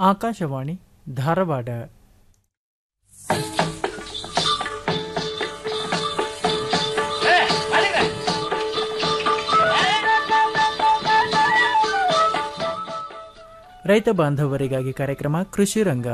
ಆಕಾಶವಾಣಿ ಧಾರವಾಡ ರೈತ ಬಾಂಧವರಿಗಾಗಿ ಕಾರ್ಯಕ್ರಮ ಕೃಷಿ ರಂಗ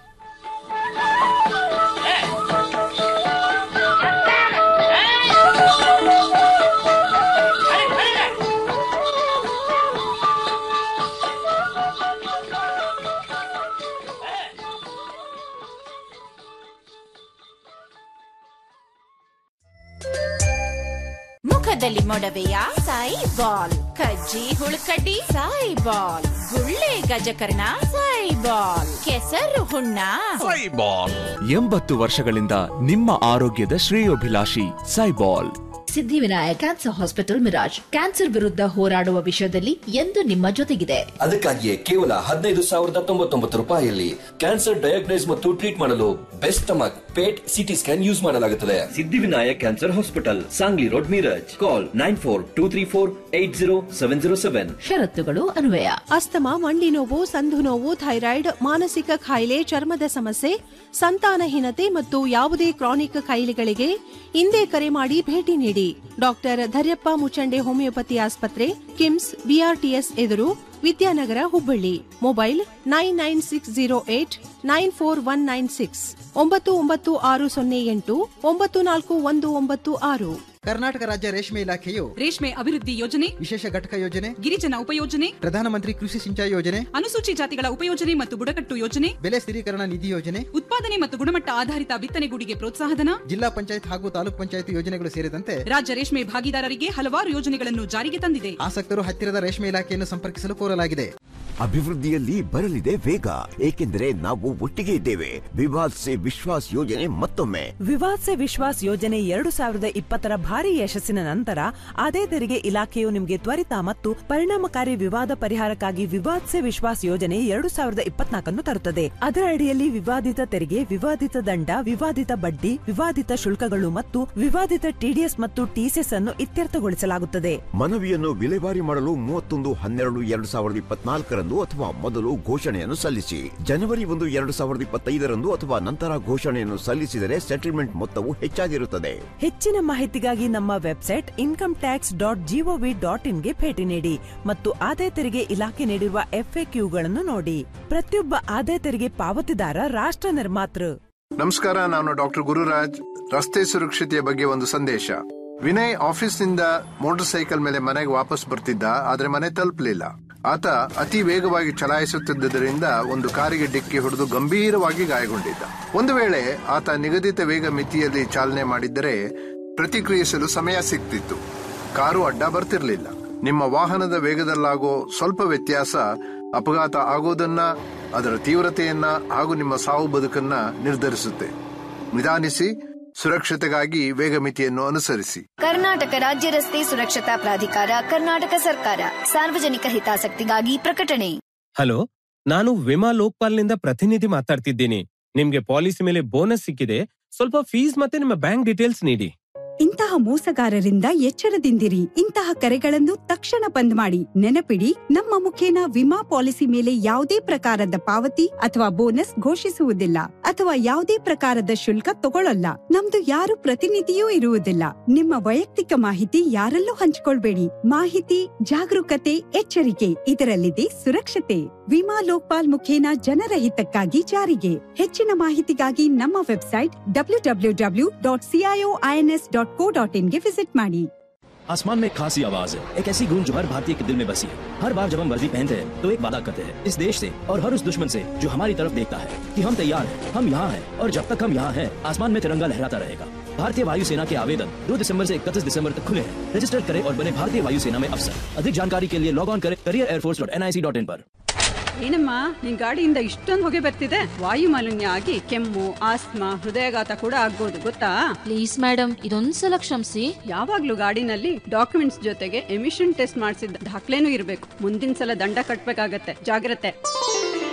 ಮುಖದಲ್ಲಿ ಮೊಡವೆಯ ಸಾಯಿ ಬಾಲ್ ಕಜ್ಜಿ ಹುಳುಕಡ್ಡಿ ಸಾಯಿ ಬಾಲ್ ಗುಳ್ಳೆ ಗಜಕರ್ಣ ಸಾಯಿ ಬಾಲ್ ಕೆಸರು ಹುಣ್ಣ ಸೈಬಾಲ್ ಎಂಬತ್ತು ವರ್ಷಗಳಿಂದ ನಿಮ್ಮ ಆರೋಗ್ಯದ ಶ್ರೇಯೋಭಿಲಾಷಿ Saibal Siddhivinayak cancer hospital Miraj cancer ವಿರುದ್ಧ ಹೋರಾಡುವ ವಿಷಯದಲ್ಲಿ ಎಂದು ನಿಮ್ಮ ಜೊತೆಗಿದೆ ಅದಕ್ಕಾಗಿಯೇ ಕೇವಲ ಹದಿನೈದು ಸಾವಿರದ ತೊಂಬತ್ತೊಂಬತ್ತು ರೂಪಾಯಿಯಲ್ಲಿ ಕ್ಯಾನ್ಸರ್ ಡಯಾಗ್ನೈಸ್ ಮತ್ತು ಟ್ರೀಟ್ ಮಾಡಲು best stomach PET CT scan use ಮಾಡಲಾಗುತ್ತದೆ Siddhivinayak cancer hospital Sangli road Miraj call nine four two three four eight zero seven zero seven ಷರತ್ತುಗಳು ಅನ್ವಯ ಅಸ್ತಮ ಮಂಡಿ ನೋವು ಸಂಧು ನೋವು ಥೈರಾಯ್ಡ್ ಮಾನಸಿಕ ಕಾಯಿಲೆ ಚರ್ಮದ ಸಮಸ್ಯೆ ಸಂತಾನಹೀನತೆ ಮತ್ತು ಯಾವುದೇ ಕ್ರಾನಿಕ್ ಕಾಯಿಲೆಗಳಿಗೆ ಇಂದೇ ಕರೆ ಮಾಡಿ ಭೇಟಿ ನೀಡಿ ಡಾಕ್ಟರ್ ಧರ್ಯಪ್ಪ ಮುಚಂಡೆ ಹೋಮಿಯೋಪತಿ ಆಸ್ಪತ್ರೆ ಕಿಮ್ಸ್ ಬಿಆರ್ಟಿಎಸ್ ಎದುರು Vidyanagar Hubballi mobile nine nine six zero eight nine four one nine six ಒಂಬತ್ತು ಒಂಬತ್ತು ಆರು ಸೊನ್ನೆ ಎಂಟು ಒಂಬತ್ತು ನಾಲ್ಕು ಒಂದು ಒಂಬತ್ತು ಆರು ಕರ್ನಾಟಕ ರಾಜ್ಯ ರೇಷ್ಮೆ ಇಲಾಖೆಯು ರೇಷ್ಮೆ ಅಭಿವೃದ್ಧಿ ಯೋಜನೆ ವಿಶೇಷ ಘಟಕ ಯೋಜನೆ ಗಿರಿಜನ ಉಪಯೋಜನೆ ಪ್ರಧಾನಮಂತ್ರಿ ಕೃಷಿ ಸಿಂಚಾಯಿ ಯೋಜನೆ ಅನುಸೂಚಿ ಜಾತಿಗಳ ಉಪಯೋಜನೆ ಮತ್ತು ಬುಡಕಟ್ಟು ಯೋಜನೆ ಬೆಲೆ ಸ್ಥಿರೀಕರಣ ನಿಧಿ ಯೋಜನೆ ಉತ್ಪಾದನೆ ಮತ್ತು ಗುಣಮಟ್ಟ ಆಧಾರಿತ ಬಿತ್ತನೆಗೂಡಿಗೆ ಪ್ರೋತ್ಸಾಹಧನ ಜಿಲ್ಲಾ ಪಂಚಾಯತ್ ಹಾಗೂ ತಾಲೂಕ್ ಪಂಚಾಯತ್ ಯೋಜನೆಗಳು ಸೇರಿದಂತೆ ರಾಜ್ಯ ರೇಷ್ಮೆ ಭಾಗಿದಾರರಿಗೆ ಹಲವಾರು ಯೋಜನೆಗಳನ್ನು ಜಾರಿಗೆ ತಂದಿದೆ ಆಸಕ್ತರು ಹತ್ತಿರದ ರೇಷ್ಮೆ ಇಲಾಖೆಯನ್ನು ಸಂಪರ್ಕಿಸಲು ಕೋರಲಾಗಿದೆ ಅಭಿವೃದ್ಧಿಯಲ್ಲಿ ಬರಲಿದೆ ವೇಗ ಏಕೆಂದರೆ ನಾವು ಒಟ್ಟಿಗೆ ಇದ್ದೇವೆ ವಿವಾದ್ ಸೆ ವಿಶ್ವಾಸ್ ಯೋಜನೆ ಮತ್ತೊಮ್ಮೆ ವಿವಾದ್ ಸೆ ವಿಶ್ವಾಸ್ ಯೋಜನೆ ಎರಡು ಸಾವಿರದ ಇಪ್ಪತ್ತರ ಭಾರಿ ಯಶಸ್ಸಿನ ನಂತರ ಆದಾಯ ತೆರಿಗೆ ಇಲಾಖೆಯು ನಿಮಗೆ ತ್ವರಿತ ಮತ್ತು ಪರಿಣಾಮಕಾರಿ ವಿವಾದ ಪರಿಹಾರಕ್ಕಾಗಿ ವಿವಾದ್ ಸೆ ವಿಶ್ವಾಸ್ ಯೋಜನೆ ಎರಡು ಸಾವಿರದ ಇಪ್ಪತ್ನಾಲ್ಕನ್ನು ತರುತ್ತದೆ ಅದರ ಅಡಿಯಲ್ಲಿ ವಿವಾದಿತ ತೆರಿಗೆ ವಿವಾದಿತ ದಂಡ ವಿವಾದಿತ ಬಡ್ಡಿ ವಿವಾದಿತ ಶುಲ್ಕಗಳು ಮತ್ತು ವಿವಾದಿತ ಟಿಡಿಎಸ್ ಮತ್ತು ಟಿಸಿಎಸ್ ಅನ್ನು ಇತ್ಯರ್ಥಗೊಳಿಸಲಾಗುತ್ತದೆ ಮನವಿಯನ್ನು ವಿಲೇವಾರಿ ಮಾಡಲು ಮೂವತ್ತೊಂದು ಹನ್ನೆರಡು ಎರಡು ಸಾವಿರದ ಇಪ್ಪತ್ನಾಲ್ಕರಂದು ಅಥವಾ ಮೊದಲು ಘೋಷಣೆಯನ್ನು ಸಲ್ಲಿಸಿ ಜನವರಿ ಒಂದು ಎರಡು ಸಾವಿರದ ಇಪ್ಪತ್ತೈದರಂದು ಅಥವಾ ನಂತರ ಘೋಷಣೆಯನ್ನು ಸಲ್ಲಿಸಿದರೆ ಸೆಟಲ್ಮೆಂಟ್ ಮೊತ್ತವು ಹೆಚ್ಚಾಗಿರುತ್ತದೆ ಹೆಚ್ಚಿನ ಮಾಹಿತಿಗಾಗಿ ನಮ್ಮ website income tax dot GOV dot ಇನ್ಗೆ ಭೇಟಿ ನೀಡಿ ಮತ್ತು ಆದಾಯ ತೆರಿಗೆ ಇಲಾಖೆ ನೀಡಿರುವ ಎಫ್ಎಕ್ಯೂಗಳನ್ನು ನೋಡಿ ಪ್ರತಿಯೊಬ್ಬ ಆದಾಯ ತೆರಿಗೆ ಪಾವತಿದಾರ ರಾಷ್ಟ್ರ ನಿರ್ಮಾತೃ ನಮಸ್ಕಾರ ನಾನು ಡಾಕ್ಟರ್ ಗುರುರಾಜ್ ರಸ್ತೆ ಸುರಕ್ಷತೆಯ ಬಗ್ಗೆ ಒಂದು ಸಂದೇಶ ವಿನಯ್ ಆಫೀಸ್ನಿಂದ ಮೋಟಾರ್ ಸೈಕಲ್ ಮೇಲೆ ಮನೆಗೆ ವಾಪಸ್ ಬರ್ತಿದ್ದ ಆದ್ರೆ ಮನೆ ತಲುಪಲಿಲ್ಲ ಆತ ಅತಿ ವೇಗವಾಗಿ ಚಲಾಯಿಸುತ್ತಿದ್ದರಿಂದ ಒಂದು ಕಾರಿಗೆ ಡಿಕ್ಕಿ ಹೊಡೆದು ಗಂಭೀರವಾಗಿ ಗಾಯಗೊಂಡಿದ್ದ ಒಂದು ವೇಳೆ ಆತ ನಿಗದಿತ ವೇಗ ಮಿತಿಯಲ್ಲಿ ಚಾಲನೆ ಮಾಡಿದ್ದರೆ ಪ್ರತಿಕ್ರಿಯಿಸಲು ಸಮಯ ಸಿಗ್ತಿತ್ತು ಕಾರು ಅಡ್ಡ ಬರ್ತಿರ್ಲಿಲ್ಲ ನಿಮ್ಮ ವಾಹನದ ವೇಗದಲ್ಲಾಗೋ ಸ್ವಲ್ಪ ವ್ಯತ್ಯಾಸ ಅಪಘಾತ ಆಗೋದನ್ನ ಅದರ ತೀವ್ರತೆಯನ್ನ ಹಾಗೂ ನಿಮ್ಮ ಸಾವು ಬದುಕನ್ನ ನಿರ್ಧರಿಸುತ್ತೆ ನಿಧಾನಿಸಿ ಸುರಕ್ಷತೆಗಾಗಿ ವೇಗ ಮಿತಿಯನ್ನು ಅನುಸರಿಸಿ ಕರ್ನಾಟಕ ರಾಜ್ಯ ರಸ್ತೆ ಸುರಕ್ಷತಾ ಪ್ರಾಧಿಕಾರ ಕರ್ನಾಟಕ ಸರ್ಕಾರ ಸಾರ್ವಜನಿಕ ಹಿತಾಸಕ್ತಿಗಾಗಿ ಪ್ರಕಟಣೆ ಹಲೋ ನಾನು ವಿಮಾ ಲೋಕ್ಪಾಲ್ನಿಂದ ಪ್ರತಿನಿಧಿ ಮಾತಾಡ್ತಿದ್ದೀನಿ ನಿಮ್ಗೆ ಪಾಲಿಸಿ ಮೇಲೆ ಬೋನಸ್ ಸಿಕ್ಕಿದೆ ಸ್ವಲ್ಪ ಫೀಸ್ ಮತ್ತೆ ನಿಮ್ಮ ಬ್ಯಾಂಕ್ ಡೀಟೇಲ್ಸ್ ನೀಡಿ ಇಂತಹ ಮೋಸಗಾರರಿಂದ ಎಚ್ಚರದಿಂದಿರಿ ಇಂತಹ ಕರೆಗಳನ್ನು ತಕ್ಷಣ ಬಂದ್ ಮಾಡಿ ನೆನಪಿಡಿ ನಮ್ಮ ಮುಖೇನ ವಿಮಾ ಪಾಲಿಸಿ ಮೇಲೆ ಯಾವುದೇ ಪ್ರಕಾರದ ಪಾವತಿ ಅಥವಾ ಬೋನಸ್ ಘೋಷಿಸುವುದಿಲ್ಲ ಅಥವಾ ಯಾವುದೇ ಪ್ರಕಾರದ ಶುಲ್ಕ ತಗೊಳ್ಳಲ್ಲ ನಮ್ದು ಯಾರು ಪ್ರತಿನಿಧಿಯೂ ಇರುವುದಿಲ್ಲ ನಿಮ್ಮ ವೈಯಕ್ತಿಕ ಮಾಹಿತಿ ಯಾರಲ್ಲೂ ಹಂಚಿಕೊಳ್ಬೇಡಿ ಮಾಹಿತಿ ಜಾಗರೂಕತೆ ಎಚ್ಚರಿಕೆ ಇದರಲ್ಲಿದೆ ಸುರಕ್ಷತೆ ವಿಮಾ ಲೋಕ್ಪಾಲ್ ಮುಖೇನ ಜನರ ಹಿತಕ್ಕಾಗಿ ಜಾರಿಗೆ ಹೆಚ್ಚಿನ ಮಾಹಿತಿಗಾಗಿ ನಮ್ಮ website W W W dot CIO INS dot co dot in के विजिट माड़ी आसमान में एक खासी आवाज है एक ऐसी गूंज जो हर भारतीय के दिल में बसी है हर बार जब हम वर्दी पहनते हैं तो एक वादा करते हैं इस देश से और हर उस दुश्मन से जो हमारी तरफ देखता है कि हम तैयार हैं हम यहाँ हैं और जब तक हम यहाँ हैं आसमान में तिरंगा लहराता रहेगा भारतीय वायुसेना के आवेदन 2 दिसंबर से 31 दिसंबर तक खुले हैं रजिस्टर करें और बने भारतीय वायुसेना में अफसर अधिक जानकारी के लिए लॉग ऑन करें career airforce dot N I C dot in पर ಏನಮ್ಮ ನಿನ್ ಗಾಡಿಯಿಂದ ಇಷ್ಟೊಂದು ಹೊಗೆ ಬರ್ತಿದೆ ವಾಯು ಮಾಲಿನ್ಯ ಆಗಿ ಕೆಮ್ಮು ಆಸ್ತಮಾ ಹೃದಯಾಘಾತ ಕೂಡ ಆಗ್ಬೋದು ಗೊತ್ತಾ ಪ್ಲೀಸ್ ಮೇಡಮ್ ಇದೊಂದ್ಸಲ ಕ್ಷಮಿಸಿ ಯಾವಾಗ್ಲೂ ಗಾಡಿನಲ್ಲಿ ಡಾಕ್ಯುಮೆಂಟ್ಸ್ ಜೊತೆಗೆ ಎಮಿಷನ್ ಟೆಸ್ಟ್ ಮಾಡಿಸಿದ ದಾಖಲೆನೂ ಇರಬೇಕು ಮುಂದಿನ ಸಲ ದಂಡ ಕಟ್ಬೇಕಾಗತ್ತೆ ಜಾಗ್ರತೆ